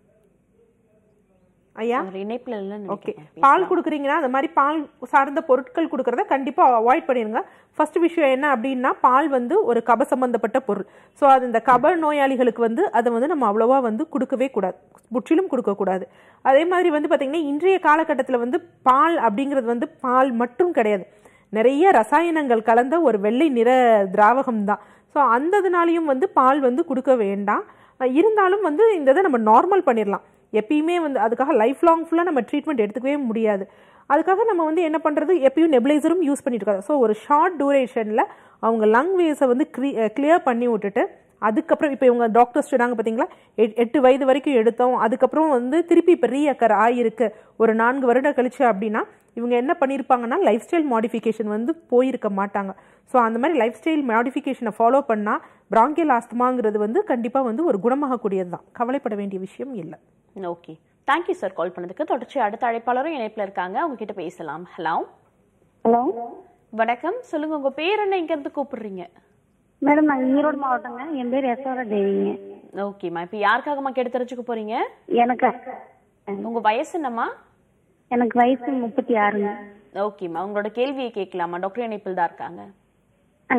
ஐயா அவர் இணைப்புல இல்லைன்னு ஓகே நினைக்கிறேன். பால் கொடுக்குறீங்கன்னா அந்த மாதிரி பால் சார்ந்த பொருட்கள் கொடுக்கறத கண்டிப்பாக அவாய்ட் பண்ணிடுங்க ஃபர்ஸ்ட் விஷயம் என்ன அப்படின்னா பால் வந்து ஒரு கப சம்பந்தப்பட்ட பொருள் ஸோ அது இந்த கப நோயாளிகளுக்கு வந்து அதை வந்து நம்ம அவ்வளோவா வந்து கொடுக்கவே கூடாது முற்றிலும் கொடுக்கக்கூடாது அதே மாதிரி வந்து பார்த்திங்கன்னா இன்றைய காலகட்டத்தில் வந்து பால் அப்படிங்கிறது வந்து பால் மட்டும் கிடையாது நிறைய ரசாயனங்கள் கலந்த ஒரு வெள்ளை நிற திராவகம் தான் ஸோ அந்த இதனாலையும் வந்து பால் வந்து கொடுக்க வேண்டாம் அஹ் இருந்தாலும் வந்து இந்த இதை நம்ம நார்மல் பண்ணிடலாம் எப்பயுமே வந்து அதுக்காக லைஃப் லாங் ஃபுல்லாக நம்ம ட்ரீட்மெண்ட் எடுத்துக்கவே முடியாது அதுக்காக நம்ம வந்து என்ன பண்ணுறது எப்பயும் நெபுலைசரும் யூஸ் பண்ணிட்டு இருக்காங்க ஸோ ஒரு ஷார்ட் டூரேஷனில் அவங்க லங் வேஸை வந்து கிளியர் பண்ணி விட்டுட்டு அதுக்கப்புறம் இப்போ இவங்க டாக்டர்ஸ் சொன்னாங்க பார்த்தீங்களா எட்- எட்டு வயது வரைக்கும் எடுத்தோம் அதுக்கப்புறம் வந்து திருப்பி இப்போ ரீஅக்கர் ஆகிருக்கு ஒரு நான்கு வருடம் கழிச்சு அப்படின்னா இவங்க என்ன பண்ணியிருப்பாங்கன்னா லைஃப் ஸ்டைல் மாடிஃபிகேஷன் வந்து போயிருக்க மாட்டாங்க ஸோ அந்த மாதிரி லைஃப் ஸ்டைல் மாடிஃபிகேஷனை ஃபாலோ பண்ணால் பிராங்கியல் ஆஸ்துமாங்கிறது வந்து கண்டிப்பாக வந்து ஒரு குணமாகக்கூடியது தான் கவலைப்பட வேண்டிய விஷயம் இல்லை ஓகே தேங்க்யூ சார் கால் பண்ணதுக்கு தொடர்ச்சி அடுத்த அழைப்பாளரும் இணைப்புல இருக்காங்க அவங்க கிட்ட பேசலாம் ஹலோ ஹலோ வணக்கம் சொல்லுங்க உங்க பேர் என்ன இங்க இருந்து கூப்பிடுறீங்க மேடம் நான் ஈரோடு மாவட்டங்க என் பேர் யசோதா தேவிங்க ஓகேம்மா இப்போ யாருக்காகம்மா கேட்டு தெரிஞ்சுக்க போறீங்க எனக்கு உங்க வயசு என்னம்மா எனக்கு வயசு முப்பத்தி ஆறுங்க ஓகேம்மா உங்களோட கேள்வியை கேட்கலாமா டாக்டர் இணைப்பில் தான் இருக்காங்க ஆ,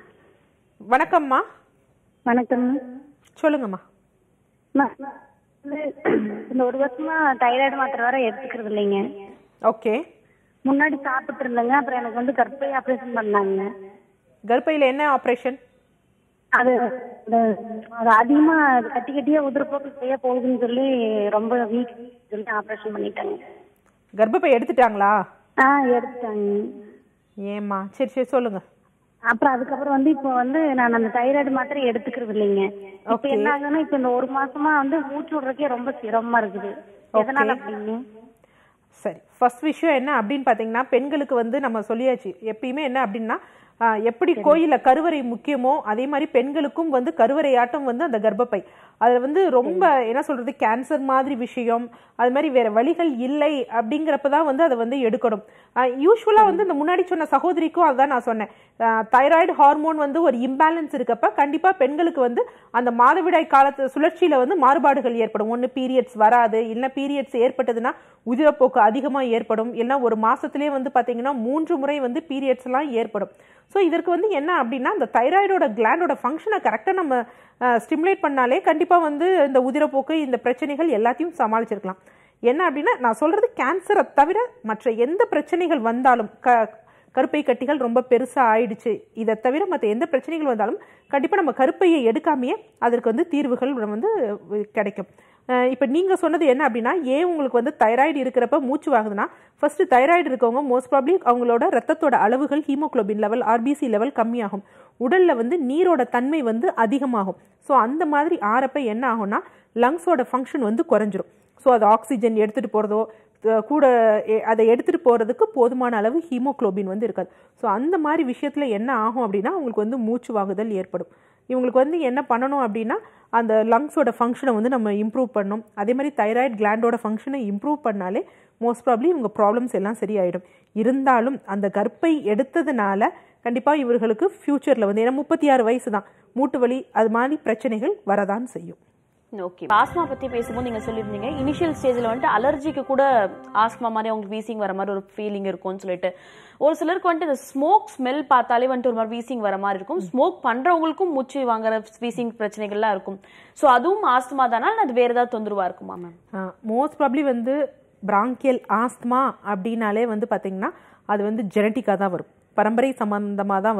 வணக்கம்மா வணக்கம் சொல்லுங்கம்மா நான் வந்து இந்த ஒரு வருஷமா தைராய்டு மாத்திரை வர எடுத்துக்கிறது இல்லைங்க ஓகே முன்னாடி சாப்பிட்டு இருந்தேங்க அப்புறம் எனக்கு வந்து கர்ப்பை ஆபரேஷன் பண்ணாங்க கர்ப்பையில் என்ன ஆப்ரேஷன் அது அது- அது அதிகமா அது கட்டி கட்டியா உதிரப்போக்கு செய்ய போகுதுன்னு சொல்லி ரொம்ப வீக் சொல்லி ஆபரேஷன் பண்ணிட்டாங்க கர்ப்பப்பை எடுத்துட்டாங்களா ஆ எடுத்துட்டாங்க ஏம்மா சரி சரி சொல்லுங்க அப்புறம் அதுக்கப்புறம் வந்து இப்போ வந்து நான் அந்த தைராய்டு மாத்திரை எடுத்துக்கிறது இல்லைங்க இப்போ Okay. என்ன ஆகுதுன்னா இப்போ இந்த ஒரு மாசமா வந்து மூச்சு விடுறதுக்கே ரொம்ப சிரமமா இருக்குது எதனால அப்படின்னு சரி ஃபர்ஸ்ட் விஷயம் என்ன அப்படின்னு பார்த்தீங்கன்னா பெண்களுக்கு வந்து நம்ம சொல்லியாச்சு எப்பயுமே என்ன அப்படின்னா ஆஹ், எப்படி கோயில்ல கருவறை முக்கியமோ அதே மாதிரி பெண்களுக்கும் வந்து கருவறையாட்டம் வந்து அந்த கர்ப்பப்பை அதுல வந்து ரொம்ப என்ன சொல்றது கேன்சர் மாதிரி விஷயம் அது மாதிரி வேற வழிகள் இல்லை அப்படிங்கிறப்ப தான் வந்து அதை வந்து எடுக்கணும் யூஸ்வலா வந்து இந்த முன்னாடி சொன்ன சகோதரிக்கும் அதுதான் நான் சொன்னேன் தைராய்டு ஹார்மோன் வந்து ஒரு இம்பேலன்ஸ் இருக்கப்ப கண்டிப்பா பெண்களுக்கு வந்து அந்த மாதவிடாய் காலத்து சுழற்சியில வந்து மாறுபாடுகள் ஏற்படும் ஒன்று பீரியட்ஸ் வராது இல்லை பீரியட்ஸ் ஏற்பட்டதுன்னா உதிரப்போக்கு அதிகமா ஏற்படும் இல்லைன்னா ஒரு மாசத்திலே வந்து பாத்தீங்கன்னா மூன்று முறை வந்து பீரியட்ஸ் எல்லாம் ஏற்படும் ஸோ இதற்கு வந்து என்ன அப்படின்னா அந்த தைராய்டோட கிளாண்டோட ஃபங்க்ஷனை கரெக்டாக நம்ம ஸ்டிமுலேட் பண்ணாலே கண்டிப்பாக வந்து இந்த உதிரப்போக்கு இந்த பிரச்சனைகள் எல்லாத்தையும் சமாளிச்சிருக்கலாம் என்ன அப்படின்னா நான் சொல்றது கேன்சரை தவிர மற்ற எந்த பிரச்சனைகள் வந்தாலும் க கருப்பை கட்டிகள் ரொம்ப பெருசா ஆயிடுச்சு இதை தவிர மற்ற எந்த பிரச்சனைகள் வந்தாலும் கண்டிப்பா நம்ம கருப்பையை எடுக்காமையே அதற்கு வந்து தீர்வுகள் வந்து அஹ், கிடைக்கும் அஹ், இப்ப நீங்க சொன்னது என்ன அப்படின்னா ஏன் உங்களுக்கு வந்து தைராய்டு இருக்கிறப்ப மூச்சு வாங்குதுன்னா ஃபர்ஸ்ட் தைராய்டு இருக்கவங்க மோஸ்ட் ப்ராப்ளி அவங்களோட ரத்தத்தோட அளவுகள் ஹீமோகுளோபின் லெவல் ஆர்பிசி லெவல் கம்மியாகும் உடல்ல வந்து நீரோட தன்மை வந்து அதிகமாகும் ஸோ அந்த மாதிரி ஆறப்ப என்ன ஆகும்னா லங்ஸோட ஃபங்க்ஷன் வந்து குறைஞ்சிரும் ஸோ அது ஆக்சிஜன் எடுத்துகிட்டு போகிறதோ கூட எ- அதை எடுத்துகிட்டு போகிறதுக்கு போதுமான அளவு ஹீமோகுளோபின் வந்து இருக்காது ஸோ அந்த மாதிரி விஷயத்தில் என்ன ஆகும் அப்படின்னா அவங்களுக்கு வந்து மூச்சு வாங்குதல் ஏற்படும் இவங்களுக்கு வந்து என்ன பண்ணணும் அப்படின்னா அந்த லங்ஸோட ஃபங்க்ஷனை வந்து நம்ம இம்ப்ரூவ் பண்ணணும் அதே மாதிரி தைராய்டு கிளாண்டோட ஃபங்க்ஷனை இம்ப்ரூவ் பண்ணாலே மோஸ்ட் ப்ராப்ளி இவங்க ப்ராப்ளம்ஸ் எல்லாம் சரியாயிடும் இருந்தாலும் அந்த கர்ப்பை எடுத்ததுனால கண்டிப்பாக இவர்களுக்கு ஃப்யூச்சரில் வந்து ஏன்னா முப்பத்தி ஆறு வயசு தான் மூட்டு வலி அது மாதிரி பிரச்சனைகள் வரதான் செய்யும் ஓகே ஆஸ்மா பத்தி பேசும்போது நீங்க சொல்லியிருந்தீங்க இனிஷியல் ஸ்டேஜ்ல வந்துட்டு அலர்ஜிக்கு கூட ஆஸ்மா மாதிரி அவங்களுக்கு வீசிங் வர மாதிரி ஒரு ஃபீலிங் இருக்கும்னு சொல்லிட்டு ஒரு சிலருக்கு வந்துட்டு இந்த ஸ்மோக் ஸ்மெல் பார்த்தாலே வந்துட்டு ஒரு மாதிரி வீசிங் வர மாதிரி இருக்கும் ஸ்மோக் பண்றவங்களுக்கும் மூச்சு வாங்குற வீசிங் பிரச்சனைகள்லாம் இருக்கும் ஸோ அதுவும் ஆஸ்துமா தானா இல்ல அது வேற ஏதாவது தொந்தரவா இருக்குமா மேம் மோஸ்ட் ப்ராப்ளி வந்து பிராங்கியல் ஆஸ்துமா அப்படின்னாலே வந்து பார்த்தீங்கன்னா அது வந்து ஜெனட்டிக்காக தான் வரும் பரம்பரை சம்பந்தமாக தான் வரும்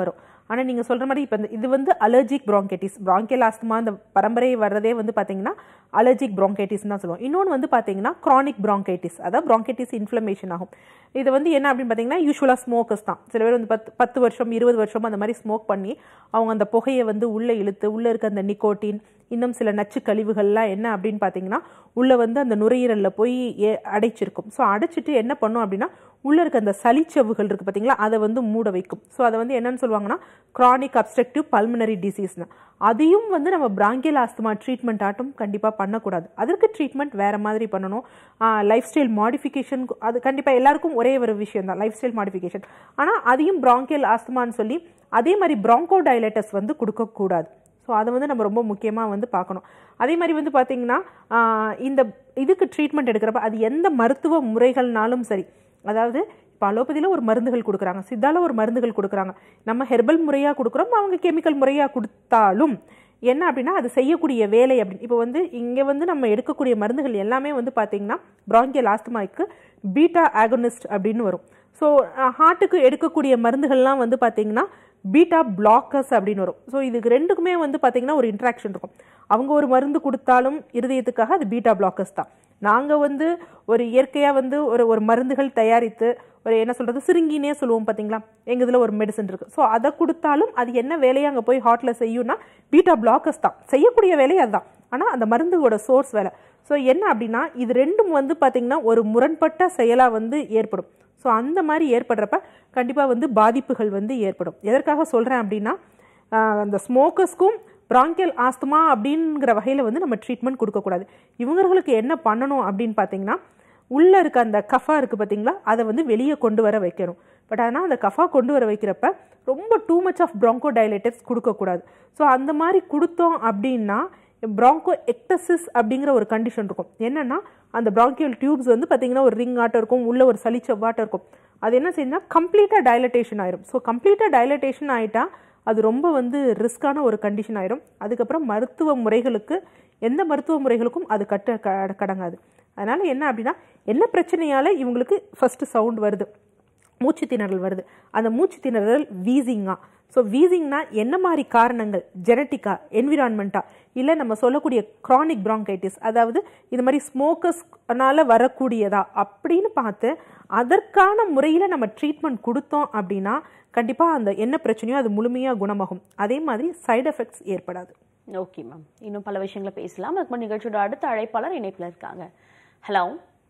ஆனால் நீங்கள் சொல்கிற மாதிரி இப்போ இது வந்து அலர்ஜிக் bronchitis bronchial ஆஸ்துமா இந்த பரம்பரை வர்றதே வந்து பார்த்தீங்கன்னா அலர்ஜிக் bronchitis தான் சொல்லுவோம் இன்னொன்று வந்து பார்த்தீங்கன்னா chronic bronchitis அதாவது bronchitis இன்ஃப்ளமேஷன் ஆகும் இது வந்து என்ன அப்படின்னு பார்த்தீங்கன்னா யூஸ்வலாக ஸ்மோக்கர்ஸ் தான் சில பேர் வந்து பத்து பத்து வருஷம் இருபது வருஷம் அந்த மாதிரி ஸ்மோக் பண்ணி அவங்க அந்த புகையை வந்து உள்ளே இழுத்து உள்ளே இருக்க அந்த நிக்கோட்டின் இன்னும் சில நச்சு கழிவுகள்லாம் என்ன அப்படின்னு பார்த்தீங்கன்னா உள்ளே வந்து அந்த நுரையீரலில் போய் ஏ அடைச்சிருக்கும் ஸோ அடைச்சிட்டு என்ன பண்ணும் அப்படின்னா உள்ளே இருக்க அந்த சளிச்சவுகள் இருக்குது பார்த்தீங்களா அதை வந்து மூட வைக்கும் ஸோ அதை வந்து என்னன்னு சொல்லுவாங்கன்னா chronic obstructive pulmonary disease அதையும் வந்து நம்ம பிராங்கியல் ஆஸ்துமா ட்ரீட்மெண்ட் ஆட்டும் கண்டிப்பாக பண்ணக்கூடாது அதற்கு ட்ரீட்மெண்ட் வேறு மாதிரி பண்ணணும் லைஃப் ஸ்டைல் மாடிஃபிகேஷன் அது கண்டிப்பாக எல்லாருக்கும் ஒரே ஒரு விஷயம் தான் லைஃப் ஸ்டைல் மாடிஃபிகேஷன் ஆனால் அதையும் பிராங்கியல் ஆஸ்துமான்னு சொல்லி அதே மாதிரி பிராங்கோ வந்து கொடுக்கக்கூடாது ஸோ அதை வந்து நம்ம ரொம்ப முக்கியமாக வந்து பார்க்கணும் அதே மாதிரி வந்து பார்த்தீங்கன்னா ஆஹ் இந்த இதுக்கு ட்ரீட்மெண்ட் எடுக்கிறப்ப அது எந்த மருத்துவ முறைகள்னாலும் சரி அதாவது இப்போ அலோபதியில் ஒரு மருந்துகள் கொடுக்குறாங்க சித்தால ஒரு மருந்துகள் கொடுக்குறாங்க நம்ம ஹெர்பல் முறையாக கொடுக்குறோம் அவங்க கெமிக்கல் முறையாக கொடுத்தாலும் என்ன அப்படின்னா அது செய்யக்கூடிய வேலை அப்படின்னு இப்போ வந்து இங்கே வந்து நம்ம எடுக்கக்கூடிய மருந்துகள் எல்லாமே வந்து பார்த்தீங்கன்னா பிராங்கியல் ஆஸ்துமாய்க்கு பீட்டா ஆகனிஸ்ட் அப்படின்னு வரும் ஸோ ஹார்ட்டுக்கு எடுக்கக்கூடிய மருந்துகள்லாம் வந்து பார்த்தீங்கன்னா பீட்டா பிளாக்கர்ஸ் அப்படின்னு வரும் ஸோ இதுக்கு ரெண்டுக்குமே வந்து பார்த்தீங்கன்னா ஒரு இன்ட்ராக்ஷன் இருக்கும் அவங்க ஒரு மருந்து கொடுத்தாலும் இருதயத்துக்காக அது பீட்டா பிளாக்கர்ஸ் தான் நாங்கள் வந்து ஒரு இயற்கையாக வந்து ஒரு ஒரு மருந்துகள் தயாரித்து ஒரு என்ன சொல்கிறது சிறுங்கினே சொல்லுவோம் பார்த்தீங்களா எங்கள் இதில் ஒரு மெடிசன் இருக்குது ஸோ அதை கொடுத்தாலும் அது என்ன வேலையை அங்கே போய் ஹார்ட்டில் செய்யும்னா பீட்டா பிளாக்கர்ஸ் தான் செய்யக்கூடிய வேலையை அதுதான் ஆனால் அந்த மருந்துகளோட சோர்ஸ் வேலை ஸோ என்ன அப்படின்னா இது ரெண்டும் வந்து பார்த்தீங்கன்னா ஒரு முரண்பட்ட செயலாக வந்து ஏற்படும் ஸோ அந்த மாதிரி ஏற்படுறப்ப கண்டிப்பாக வந்து பாதிப்புகள் வந்து ஏற்படும் எதற்காக சொல்கிறேன் அப்படின்னா ஆஹ் அந்த ஸ்மோக்கர்ஸ்க்கும் பிராங்கியல் ஆஸ்துமா அப்படிங்கிற வகையில் வந்து நம்ம ட்ரீட்மெண்ட் கொடுக்கக்கூடாது இவங்களுக்கு என்ன பண்ணணும் அப்படின்னு பார்த்தீங்கன்னா உள்ளே இருக்க அந்த கஃபா இருக்குது பார்த்தீங்களா அதை வந்து வெளியே கொண்டு வர வைக்கணும் பட் ஆனால் அந்த கஃபா கொண்டு வர வைக்கிறப்ப ரொம்ப too much of bronchodilators கொடுக்கக்கூடாது ஸோ அந்த மாதிரி கொடுத்தோம் அப்படின்னா ப்ராங்கோ எக்டசிஸ் அப்படிங்கிற ஒரு கண்டிஷன் இருக்கும் என்னன்னா அந்த ப்ராங்கியல் டியூப்ஸ் வந்து பார்த்தீங்கன்னா ஒரு ரிங் ஆட்டம் இருக்கும் உள்ள ஒரு சளிச்சவ்வாட்டம் இருக்கும் அது என்ன செய்யுதுன்னா கம்ப்ளீட்டாக டைலட்டேஷன் ஆயிரும் ஸோ கம்ப்ளீட்டாக டைலட்டேஷன் ஆயிட்டா அது ரொம்ப வந்து ரிஸ்கான ஒரு கண்டிஷன் ஆயிரும் அதுக்கப்புறம் மருத்துவ முறைகளுக்கு எந்த மருத்துவ முறைகளுக்கும் அது கட்ட க- கடங்காது அதனால என்ன அப்படின்னா என்ன பிரச்சனையால இவங்களுக்கு ஃபர்ஸ்ட் சவுண்ட் வருது மூச்சு திணறல் வருது அந்த மூச்சு திணறல் வீசிங்கா ஸோ வீசிங்னா என்ன மாதிரி காரணங்கள் ஜெனட்டிக்கா என்விரான்மெண்ட்டா இல்லை நம்ம சொல்லக்கூடிய chronic bronchitis அதாவது இது மாதிரி ஸ்மோக்கர்ஸ்னால வரக்கூடியதா அப்படின்னு பார்த்து அதற்கான முறையில் நம்ம ட்ரீட்மெண்ட் கொடுத்தோம் அப்படின்னா கண்டிப்பாக அந்த என்ன பிரச்சனையோ அது முழுமையாக குணமாகும் அதே மாதிரி சைடு எஃபெக்ட்ஸ் ஏற்படாது ஓகே மேம் இன்னும் பல விஷயங்களை பேசலாம் அதுக்கு முன்னாடி நிகழ்ச்சியோட அடுத்த அழைப்பாளர் இணைப்புல இருக்காங்க ஹலோ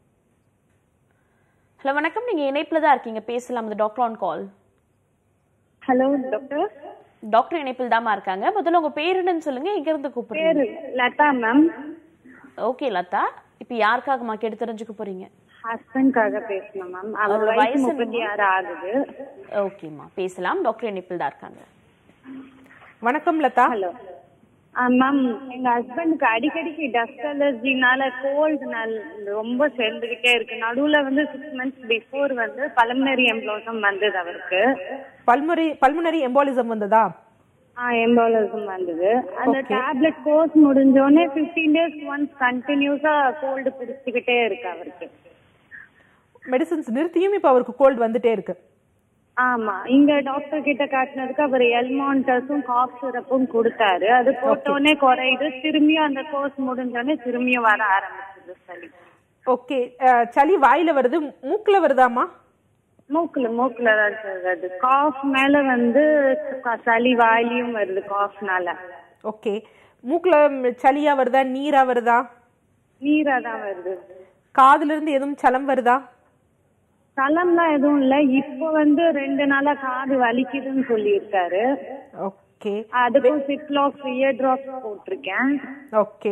ஹலோ வணக்கம் நீங்க இணைப்புல தான் இருக்கீங்க பேசலாம் அது doctor on call hello doctor doctor இணைப்பில் தாமா இருக்காங்க முதல்ல உங்க பேர் என்னன்னு சொல்லுங்க எங்க இருந்து பேரு கூப்பிடுறீங்க லதா மேம் ஓகே லதா இப்போ யாருக்காகமா கேட்டு தெரிஞ்சுக்க போறீங்க ஹஸ்பண்ட்காக பேசணும் மேம் அவர் அவரோட வயசு வயசு முப்பத்தி ஆறு ஆகுது ஓகேம்மா பேசலாம் டாக்டர் இணைப்பில் தான் இருக்காங்க வணக்கம் லதா ஹலோ மேம் எங்க ஹஸ்பண்டுக்கு அடிக்கடிக்கு டஸ்ட் அலர்ஜினால கோல்டுனால ரொம்ப சேர்ந்துகிட்டே இருக்கு நடுவுல வந்து சிக்ஸ் மந்த்ஸ் பிஃபோர் வந்து பலமினரி எம்ப்ளோசம் வந்தது அவருக்கு பல்முறை பல்முனரி எம்பாலிசம் வந்ததா ஆ எம்பாலிசம் வந்தது அந்த டேப்லெட் கோர்ஸ் முடிஞ்சோடனே ஃபிஃப்டீன் டேஸ் ஒன்ஸ் கண்டினியூஸா கோல்டு பிடிச்சிக்கிட்டே இருக்கு அவருக்கு மெடிசின்ஸ் நிறுத்தியும் இப்போ அவருக்கு கோல்டு வந்துட்டே இருக்கு ஆமா இங்க டாக்டர் கிட்ட காட்டினதுக்கு அவர் எல்மான்டஸும் காஃப் சிரப்பும் கொடுத்தாரு அது போட்டோடனே குறையுது திரும்பியும் அந்த கோர்ஸ் முடிஞ்சோடனே திரும்பியும் வர ஆரம்பிச்சது சளி ஓகே சளி வாயில வருது மூக்குல வருதாமா மூக்குல மூக்குல தான் சார் வருது காஃப் மேல வந்து க- சளி வாயிலையும் வருது காஃப்னால ஓகே மூக்குல ம், சளியா வருதா நீரா வருதா நீரா தான் வருது காதுல இருந்து எதுவும் சலம் வருதா சலம்லாம் எதுவும் இல்ல இப்போ வந்து ரெண்டு நாளா காது வலிக்குதுன்னு சொல்லியிருக்காரு ஓகே அதுக்கும் சிப்லாக்ஸ் இயர் டிராப்ஸ் போட்டிருக்கேன் ஓகே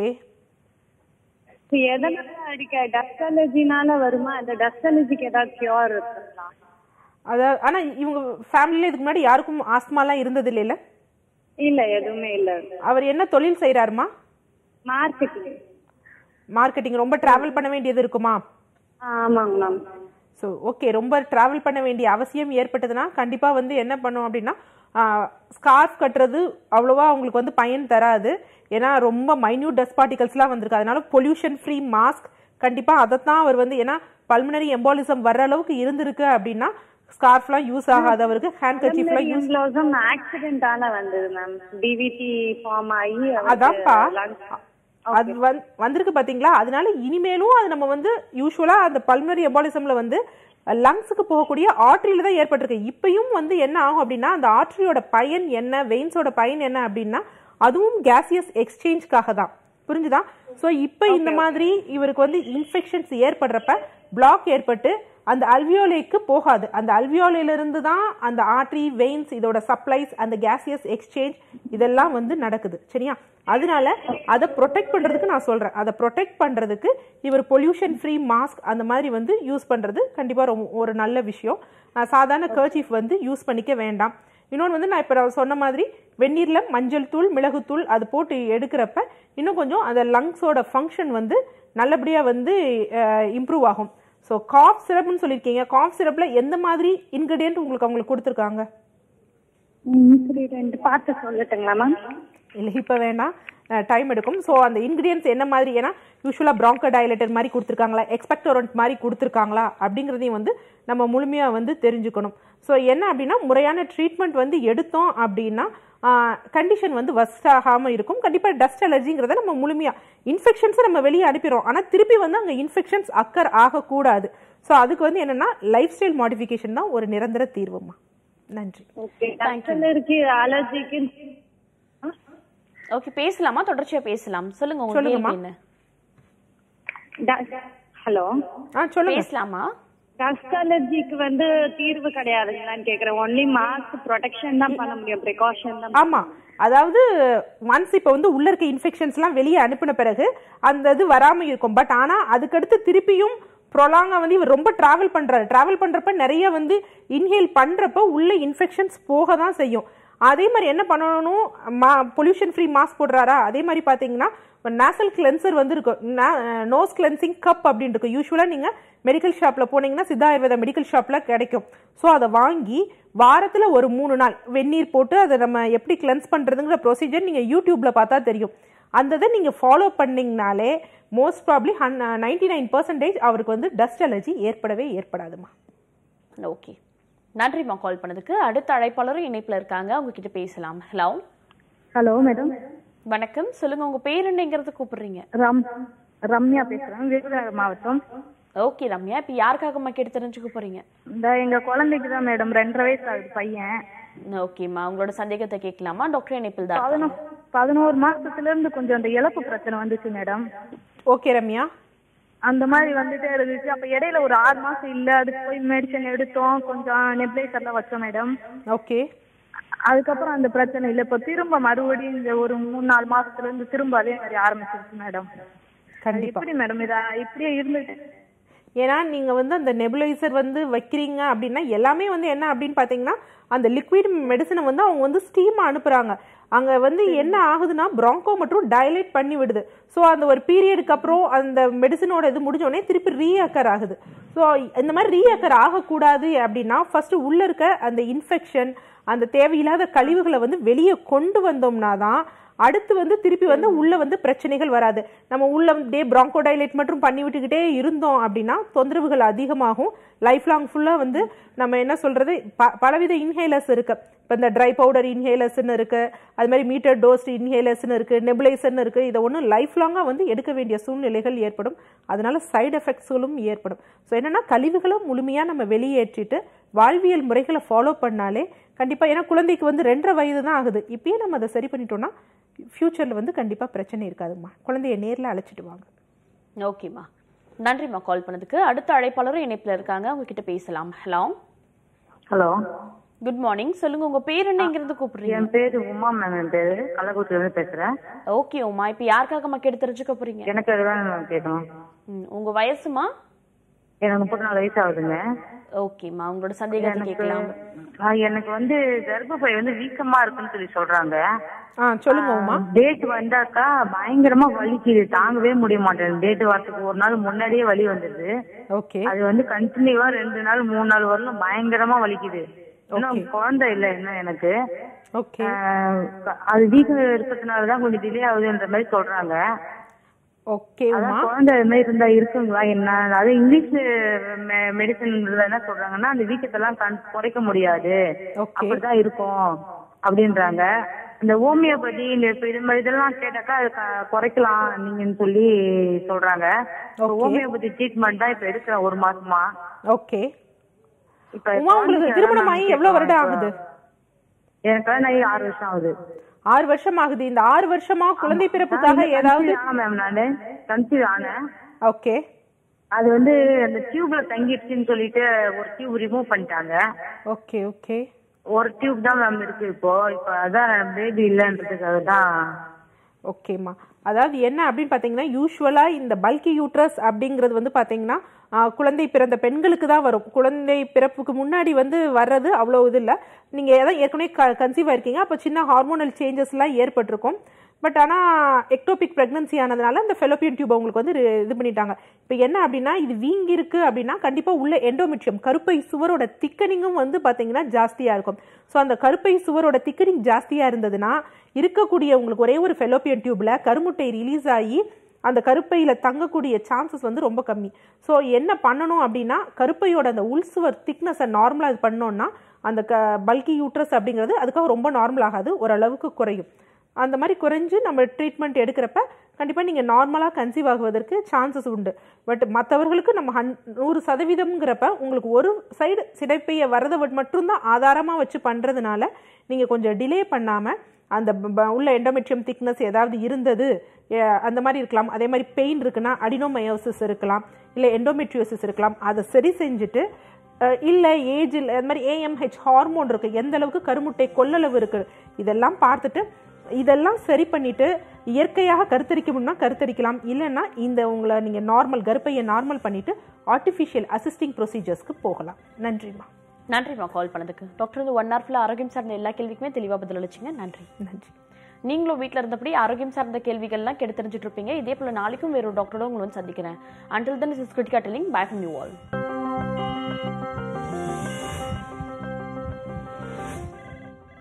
இப்ப எதனால அடிக்க டஸ்ட் அலர்ஜினால வருமா அந்த டஸ்ட் அலர்ஜிக்கு ஏதாவது கியூர் இருக்குங்களா அதாவது ஆனா இவங்க ஃபேமிலில இதுக்கு முன்னாடி யாருக்கும் ஆஸ்மாலாம் இருந்தது இல்லைல்ல இல்ல எதுவுமே இல்ல அவர் என்ன தொழில் செய்யறாருமா மார்க்கெட்டிங் மார்க்கெட்டிங் ரொம்ப டிராவல் பண்ண வேண்டியது இருக்குமா ஆமாங்க மேம் ஸோ ஓகே ரொம்ப டிராவல் பண்ண வேண்டிய அவசியம் ஏற்பட்டதுன்னா கண்டிப்பாக வந்து என்ன பண்ணும் அப்படின்னா ஸ்கார்ஃப் கட்டுறது அவ்வளோவா அவங்களுக்கு வந்து பயன் தராது ஏன்னா ரொம்ப மைன்யூட் டஸ்ட் பார்ட்டிகல்ஸ்லாம் வந்திருக்கு அதனால பொல்யூஷன் ஃப்ரீ மாஸ்க் கண்டிப்பாக அதைத்தான் அவர் வந்து ஏன்னா பல்மனரி எம்பாலிசம் வர்ற அளவுக்கு இருந்திருக்கு அப்படின்னா ஸ்கார்ஃப்லாம் யூஸ் ஆகாதவருக்கு ஹேண்ட் கர்ச்சீஃப்லாம் யூஸ் எம்ப்ளாசம் ஆக்சிடென்டால வந்தது மேம் டிவிடி ஃபார்ம் ஆகி அவருக்கு அதான்ப்பா lungs- அது வந் வந்திருக்கு பாத்தீங்களா அதனால இனிமேலும் அது நம்ம வந்து யூஸ்வலா அந்த பல்மரி எம்பாலிசம்ல வந்து லங்ஸுக்கு போகக்கூடிய ஆர்ட்ரியில தான் ஏற்பட்டிருக்கு இப்பயும் வந்து என்ன ஆகும் அப்படின்னா அந்த ஆர்ட்ரியோட பயன் என்ன வெயின்ஸோட பயன் என்ன அப்படின்னா அதுவும் கேசியஸ் எக்ஸ்சேஞ்ச்காக தான் புரிஞ்சுதா ஸோ இப்போ இந்த மாதிரி இவருக்கு வந்து இன்ஃபெக்ஷன்ஸ் ஏற்படுறப்ப பிளாக் ஏற்பட்டு அந்த அல்வியோலேக்கு போகாது அந்த அல்வியோலையில இருந்து தான் அந்த ஆர்ட்ரி வெயின்ஸ் இதோட சப்ளைஸ் அந்த கேசியஸ் எக்ஸ்சேஞ்ச் இதெல்லாம் வந்து நடக்குது சரியா அதனால அதை ப்ரொடெக்ட் பண்றதுக்கு நான் சொல்றேன் அதை ப்ரொடெக்ட் பண்றதுக்கு இவர் பொல்யூஷன் ஃப்ரீ மாஸ்க் அந்த மாதிரி வந்து யூஸ் பண்றது கண்டிப்பா ரொம்ப ஒரு நல்ல விஷயம் அஹ் சாதாரண கர்ச்சீஃப் வந்து யூஸ் பண்ணிக்க வேண்டாம் இன்னொன்று வந்து நான் இப்போ நான் சொன்ன மாதிரி வெந்நீரில் மஞ்சள் தூள் மிளகுத்தூள் அது போட்டு எடுக்கிறப்ப இன்னும் கொஞ்சம் அந்த லங்ஸோட ஃபங்க்ஷன் வந்து நல்லபடியாக வந்து இம்ப்ரூவ் ஆகும் ஸோ காஃப் சிரப்னு சொல்லியிருக்கீங்க காஃப் சிரப்பில் எந்த மாதிரி இன்க்ரீடியன்ட் உங்களுக்கு அவங்களுக்கு கொடுத்துருக்காங்க இன்சிடென்ட் பார்த்து சொல்லட்டுங்களா மேம் இல்லை இப்போ வேணாம் டைம் எடுக்கும் ஸோ அந்த இன்க்ரீடியன்ஸ் என்ன மாதிரி ஏன்னா யூஸ்வலாக ப்ராங்கோ டைலேட்டர் மாதிரி கொடுத்துருக்காங்களா எக்ஸ்பெக்டோரண்ட் மாதிரி கொடுத்துருக்காங்களா அப்படிங்கிறதையும் வந்து நம்ம முழுமையாக வந்து தெரிஞ்சுக்கணும் ஸோ என்ன அப்படின்னா முறையான ட்ரீட்மெண்ட் வந்து எடுத்தோம் அப்படின்னா கண்டிஷன் வந்து வஸ்ட் ஆகாமல் இருக்கும் கண்டிப்பாக டஸ்ட் அலர்ஜிங்கிறத நம்ம முழுமையாக இன்ஃபெக்ஷன்ஸை நம்ம வெளியே அனுப்பிடுறோம் ஆனால் திருப்பி வந்து அங்கே இன்ஃபெக்ஷன்ஸ் அக்கர் ஆகக்கூடாது ஸோ அதுக்கு வந்து என்னென்னா லைஃப் ஸ்டைல் மாடிஃபிகேஷன் தான் ஒரு நிரந்தர தீர்வுமா நன்றி ஓகே இருக்கு அலர்ஜிக்கு ஓகே பேசலாமா தொடர்ச்சியா பேசலாம் சொல்லுங்க உங்க சொல்லுங்கம்மா. கேள்வி என்ன ஹலோ ஆ சொல்லுங்க பேசலாமா டஸ்ட் அலர்ஜிக்கு வந்து தீர்வு கிடையாதுங்களான்னு கேக்குறேன் ஒன்லி மாஸ்க் ப்ரொடெக்ஷன் தான் பண்ண முடியும் ப்ரிகாஷன் தான் ஆமா அதாவது ஒன்ஸ் இப்போ வந்து உள்ள இருக்க இன்ஃபெக்ஷன்ஸ்லாம் வெளியே அனுப்பின பிறகு அந்த இது வராம இருக்கும் பட் ஆனா அதுக்கடுத்து திருப்பியும் ப்ரொலாங்கா வந்து இவர் ரொம்ப டிராவல் பண்றாரு டிராவல் பண்றப்ப நிறைய வந்து இன்ஹேல் பண்றப்ப உள்ள இன்ஃபெக்ஷன்ஸ் போக தான் செய்யும் அதே மாதிரி என்ன பண்ணணும் மா பொல்யூஷன் ஃப்ரீ மாஸ்க் போடுறாரா அதே மாதிரி பாத்தீங்கன்னா நேசல் கிளென்சர் வந்து இருக்கும் நோஸ் கிளென்சிங் கப் அப்படின்னு இருக்கும் யூஸ்வலாக நீங்கள் மெடிக்கல் ஷாப்பில் போனீங்கன்னா சித்தா ஆயுர்வேதா மெடிக்கல் ஷாப்பில் கிடைக்கும் ஸோ அதை வாங்கி வாரத்தில் ஒரு மூணு நாள் வெந்நீர் போட்டு அதை நம்ம எப்படி கிளென்ஸ் பண்ணுறதுங்கிற ப்ரொசீஜர் நீங்கள் யூடியூப்பில் பார்த்தா தெரியும் அந்த இதை நீங்கள் ஃபாலோ பண்ணீங்கனாலே மோஸ்ட் ப்ராப்ளி ஹன் நைன்டி நைன் பர்சன்டேஜ் அவருக்கு வந்து டஸ்ட் அலர்ஜி ஏற்படவே ஏற்படாதுமா ஓகே நன்றிம்மா கால் பண்ணதுக்கு அடுத்த அழைப்பாளரும் இணைப்புல இருக்காங்க அவங்க கிட்ட பேசலாம் ஹலோ ஹலோ மேடம் வணக்கம் சொல்லுங்க உங்க பேர் என்னங்கிறது கூப்பிடுறீங்க ரம் ரம்யா பேசுறேன் விருதுநகர் மாவட்டம் ஓகே ரம்யா இப்ப யாருக்காகம்மா கேட்டு தெரிஞ்சுக்க போறீங்க இந்த எங்க குழந்தைக்கு தான் மேடம் ரெண்டரை வயசு ஆகுது பையன் ஓகேம்மா உங்களோட சந்தேகத்தை கேட்கலாமா டாக்டர் இணைப்பில் தான் பதினோ பதினோரு மாசத்துல இருந்து கொஞ்சம் அந்த இழப்பு பிரச்சனை வந்துச்சு மேடம் ஓகே ரம்யா அந்த மாதிரி வந்துட்டே இருந்துச்சு அப்ப இடையில ஒரு ஆறு மாசம் இல்ல அதுக்கு போய் மெடிசன் எடுத்தோம் கொஞ்சம் நெப்ளைசர்லாம் வச்சோம் மேடம் ஓகே அதுக்கப்புறம் அந்த பிரச்சனை இல்ல இப்ப திரும்ப மறுபடியும் இந்த ஒரு மூணு நாலு மாசத்துல இருந்து திரும்ப அதே மாதிரி ஆரம்பிச்சிருச்சு மேடம் கண்டிப்பா எப்படி மேடம் இதா இப்படியே இருந்துட்டு ஏன்னா நீங்க வந்து அந்த நெபுலைசர் வந்து வைக்கிறீங்க அப்படின்னா எல்லாமே வந்து என்ன அப்படின்னு பாத்தீங்கன்னா அந்த லிக்விட் மெடிசனை வந்து அவங்க வந்து ஸ்டீமா அனுப்புறாங்க அங்க வந்து என்ன ஆகுதுன்னா ப்ராங்கோ மற்றும் டைலேட் பண்ணி விடுது ஸோ அந்த ஒரு பீரியடுக்கு அப்புறம் அந்த மெடிசனோட இது முடிஞ்ச உடனே திருப்பி ரீஅக்கர் ஆகுது ஸோ இந்த மாதிரி ரீஅக்கர் ஆகக்கூடாது அப்படின்னா ஃபர்ஸ்ட் உள்ள இருக்க அந்த இன்ஃபெக்ஷன் அந்த தேவையில்லாத கழிவுகளை வந்து வெளியே கொண்டு வந்தோம்னா தான் அடுத்து வந்து திருப்பி வந்து உள்ள வந்து பிரச்சனைகள் வராது நம்ம உள்ள டே ப்ராங்கோடைலேட் மட்டும் பண்ணி விட்டுக்கிட்டே இருந்தோம் அப்படின்னா தொந்தரவுகள் அதிகமாகும் லைஃப் லாங் ஃபுல்லாக வந்து நம்ம என்ன சொல்றது ப பலவித இன்ஹேலர்ஸ் இருக்கு இப்போ இந்த ட்ரை பவுடர் இன்ஹேலர்ஸ்னு இருக்கு அது மாதிரி மீட்டர் டோஸ்ட் இன்ஹேலர்ஸ்னு இருக்கு நெபுலைசர்னு இருக்கு இதை ஒன்றும் லைஃப் லாங்காக வந்து எடுக்க வேண்டிய சூழ்நிலைகள் ஏற்படும் அதனால சைடு எஃபெக்ட்ஸ்களும் ஏற்படும் ஸோ என்னன்னா கழிவுகளை முழுமையாக நம்ம வெளியேற்றிட்டு வாழ்வியல் முறைகளை ஃபாலோ பண்ணாலே கண்டிப்பாக ஏன்னா குழந்தைக்கு வந்து ரெண்டரை வயது தான் ஆகுது இப்பயே நம்ம அதை சரி பண்ணிட்டோம்னா ஃப்யூச்சரில் வந்து கண்டிப்பாக பிரச்சனை இருக்காதும்மா குழந்தைய நேரில் அழைச்சிட்டு வாங்க ஓகேம்மா நன்றிம்மா கால் பண்ணதுக்கு அடுத்த அழைப்பாளரும் இணைப்புல இருக்காங்க அவங்க கிட்ட பேசலாம் ஹலோ ஹலோ குட் மார்னிங் சொல்லுங்க உங்க பேர் என்னங்கிறது கூப்பிடுறீங்க என் பேரு உமா மேம் என் பேரு கள்ளக்குறிச்சில இருந்து பேசுறேன் ஓகே உமா இப்ப யாருக்காகம்மா கேட்டு தெரிஞ்சுக்க போறீங்க எனக்கு அதுதான் மேம் கேட்கணும் ம், உங்க வயசுமா எனக்கு முப்பத்தி நாலு வயசு ஆகுதுங்க ஓகேம்மா உங்களோட சந்தேகத்தை எனக்கு கேட்கலாம் ஆ, எனக்கு வந்து கர்ப்பப்பை வந்து வீக்கமா இருக்குன்னு சொல்லி சொல்றாங்க ஆ சொல்லுங்க உமா டேட் வந்தாக்கா பயங்கரமா வலிக்குது தாங்கவே முடிய மாட்டேன் டேட் வரதுக்கு ஒரு நாள் முன்னாடியே வலி வந்துடுது ஓகே அது வந்து கண்டினியூவா ரெண்டு நாள் மூணு நாள் வரலும் பயங்கரமா வலிக்குது இன்னும் குழந்தை இல்ல இன்னும் எனக்கு ஓகே ஆஹ் அது வீக்கம் இருக்கிறதுனாலதான் கொஞ்சம் டிலே ஆகுதுன்ற மாதிரி சொல்றாங்க ஓகேம்மா அதான் குழந்தை இது மாதிரி இருந்தா இருக்குங்களா என்ன அது இங்கிலீஷ் மெடிசன் என்ன சொல்றாங்கன்னா அந்த வீக்கத்தெல்லாம் கண் குறைக்க முடியாது அப்படிதான் இருக்கும் அப்படின்றாங்க இந்த ஹோமியோபதி இந்த இப்ப இது மாதிரி இதெல்லாம் கேட்டாக்கா அது க- குறைக்கலாம் நீங்கன்னு சொல்லி சொல்றாங்க ஹோமியோபதி ட்ரீட்மெண்ட் தான் இப்ப எடுக்கிறேன் ஒரு மாசமா ஓகே இப்ப உமா உங்களுக்கு திருமணம் ஆகி எவ்வளவு வருடம் ஆகுது எனக்கு கல்யாணம் ஆகி ஆறு வருஷம் ஆகுது ஆறு வருஷம் ஆகுது இந்த ஆறு வருஷமா குழந்தை பிறப்புக்காக ஏதாவது மேம் நானு கன்சீவ் ஆனேன் ஓகே அது வந்து அந்த டியூப்ல தங்கிடுச்சுன்னு சொல்லிட்டு ஒரு டியூப் ரிமூவ் பண்ணிட்டாங்க ஓகே ஓகே ஒரு டியூப் தான் மேம் இருக்கு இப்போ இப்போ அதான் பேபி இல்லைன்றதுக்காக தான் ஓகேம்மா அதாவது என்ன அப்படின்னு பார்த்தீங்கன்னா யூஸ்வலாக இந்த பல்கி யூட்ரஸ் அப்படிங்கிறது வந்து பார்த்தீங்கன்னா ஆ, குழந்தை பிறந்த பெண்களுக்கு தான் வரும் குழந்தை பிறப்புக்கு முன்னாடி வந்து வர்றது அவ்வளோ இது இல்லை நீங்கள் ஏதாவது ஏற்கனவே க கன்சீவ் ஆயிருக்கீங்க அப்போ சின்ன ஹார்மோனல் சேஞ்சஸ்லாம் ஏற்பட்டிருக்கும் பட் ஆனால் எக்டோபிக் ப்ரெக்னன்சி ஆனதுனால இந்த ஃபெலோப்பியன் டியூப் உங்களுக்கு வந்து ரி- இது பண்ணிட்டாங்க இப்போ என்ன அப்படின்னா இது வீங்கி இருக்கு அப்படின்னா கண்டிப்பாக உள்ள எண்டோமெட்ரியம் கருப்பை சுவரோட திக்கனிங்கும் வந்து பார்த்தீங்கன்னா ஜாஸ்தியாக இருக்கும் ஸோ அந்த கருப்பை சுவரோட திக்கனிங் ஜாஸ்தியாக இருந்ததுன்னா இருக்கக்கூடிய உங்களுக்கு ஒரே ஒரு ஃபெலோப்பியன் டியூப்ல கருமுட்டை ரிலீஸ் ஆகி அந்த கருப்பையில தங்கக்கூடிய சான்சஸ் வந்து ரொம்ப கம்மி ஸோ என்ன பண்ணணும் அப்படின்னா கருப்பையோட அந்த உள்சுவர் திக்னஸை நார்மலாக இது பண்ணோம்னா அந்த க பல்கி யூட்ரஸ் அப்படிங்கிறது அதுக்காக ரொம்ப நார்மல் ஆகாது ஓரளவுக்கு குறையும் அந்த மாதிரி குறைஞ்சு நம்ம ட்ரீட்மெண்ட் எடுக்கிறப்ப கண்டிப்பாக நீங்கள் நார்மலாக கன்சீவ் ஆகுவதற்கு சான்சஸ் உண்டு பட் மற்றவர்களுக்கு நம்ம ஹன் நூறு சதவீதம்ங்கிறப்ப உங்களுக்கு ஒரு சைடு சிடைப்பையை வரதை வ- மட்டும்தான் ஆதாரமாக வச்சு பண்ணுறதுனால நீங்கள் கொஞ்சம் டிலே பண்ணாமல் அந்த ப- ப- உள்ள எண்டோமெட்ரியம் திக்னஸ் ஏதாவது இருந்தது எ- அந்த மாதிரி இருக்கலாம் அதே மாதிரி பெயின் இருக்குன்னா அடினோமயோசிஸ் இருக்கலாம் இல்லை எண்டோமெட்ரியோசிஸ் இருக்கலாம் அதை சரி செஞ்சுட்டு அஹ், இல்லை ஏஜில் அது மாதிரி ஏஎம்ஹெச் ஹார்மோன் இருக்கு எந்த அளவுக்கு கருமுட்டை கொள்ளளவு இருக்கு இதெல்லாம் பார்த்துட்டு இதெல்லாம் சரி பண்ணிட்டு இயற்கையாக கருத்தரிக்க முடியும்னா கருத்தரிக்கலாம் இல்லைன்னா இந்த உங்களை நீங்கள் நார்மல் கர்ப்பையை நார்மல் பண்ணிட்டு ஆர்டிஃபிஷியல் அசிஸ்டிங் ப்ரொசீஜர்ஸ்க்கு போகலாம் நன்றிம்மா நன்றிம்மா கால் பண்ணதுக்கு டாக்டர் வந்து ஒன் ஹவர் ஃபுல்லாக ஆரோக்கியம் சார்ந்த எல்லா கேள்விக்குமே தெளிவாக பதில் அளிச்சிங்க நன்றி நன்றி நீங்களும் வீட்டில் இருந்தபடி ஆரோக்கியம் சார்ந்த கேள்விகள்லாம் கெடுத்து தெரிஞ்சுட்டு இருப்பீங்க இதே போல நாளைக்கும் வேற ஒரு டாக்டரோட உங்களை வந்து சந்திக்கிறேன் until then is Krithika telling bye from you all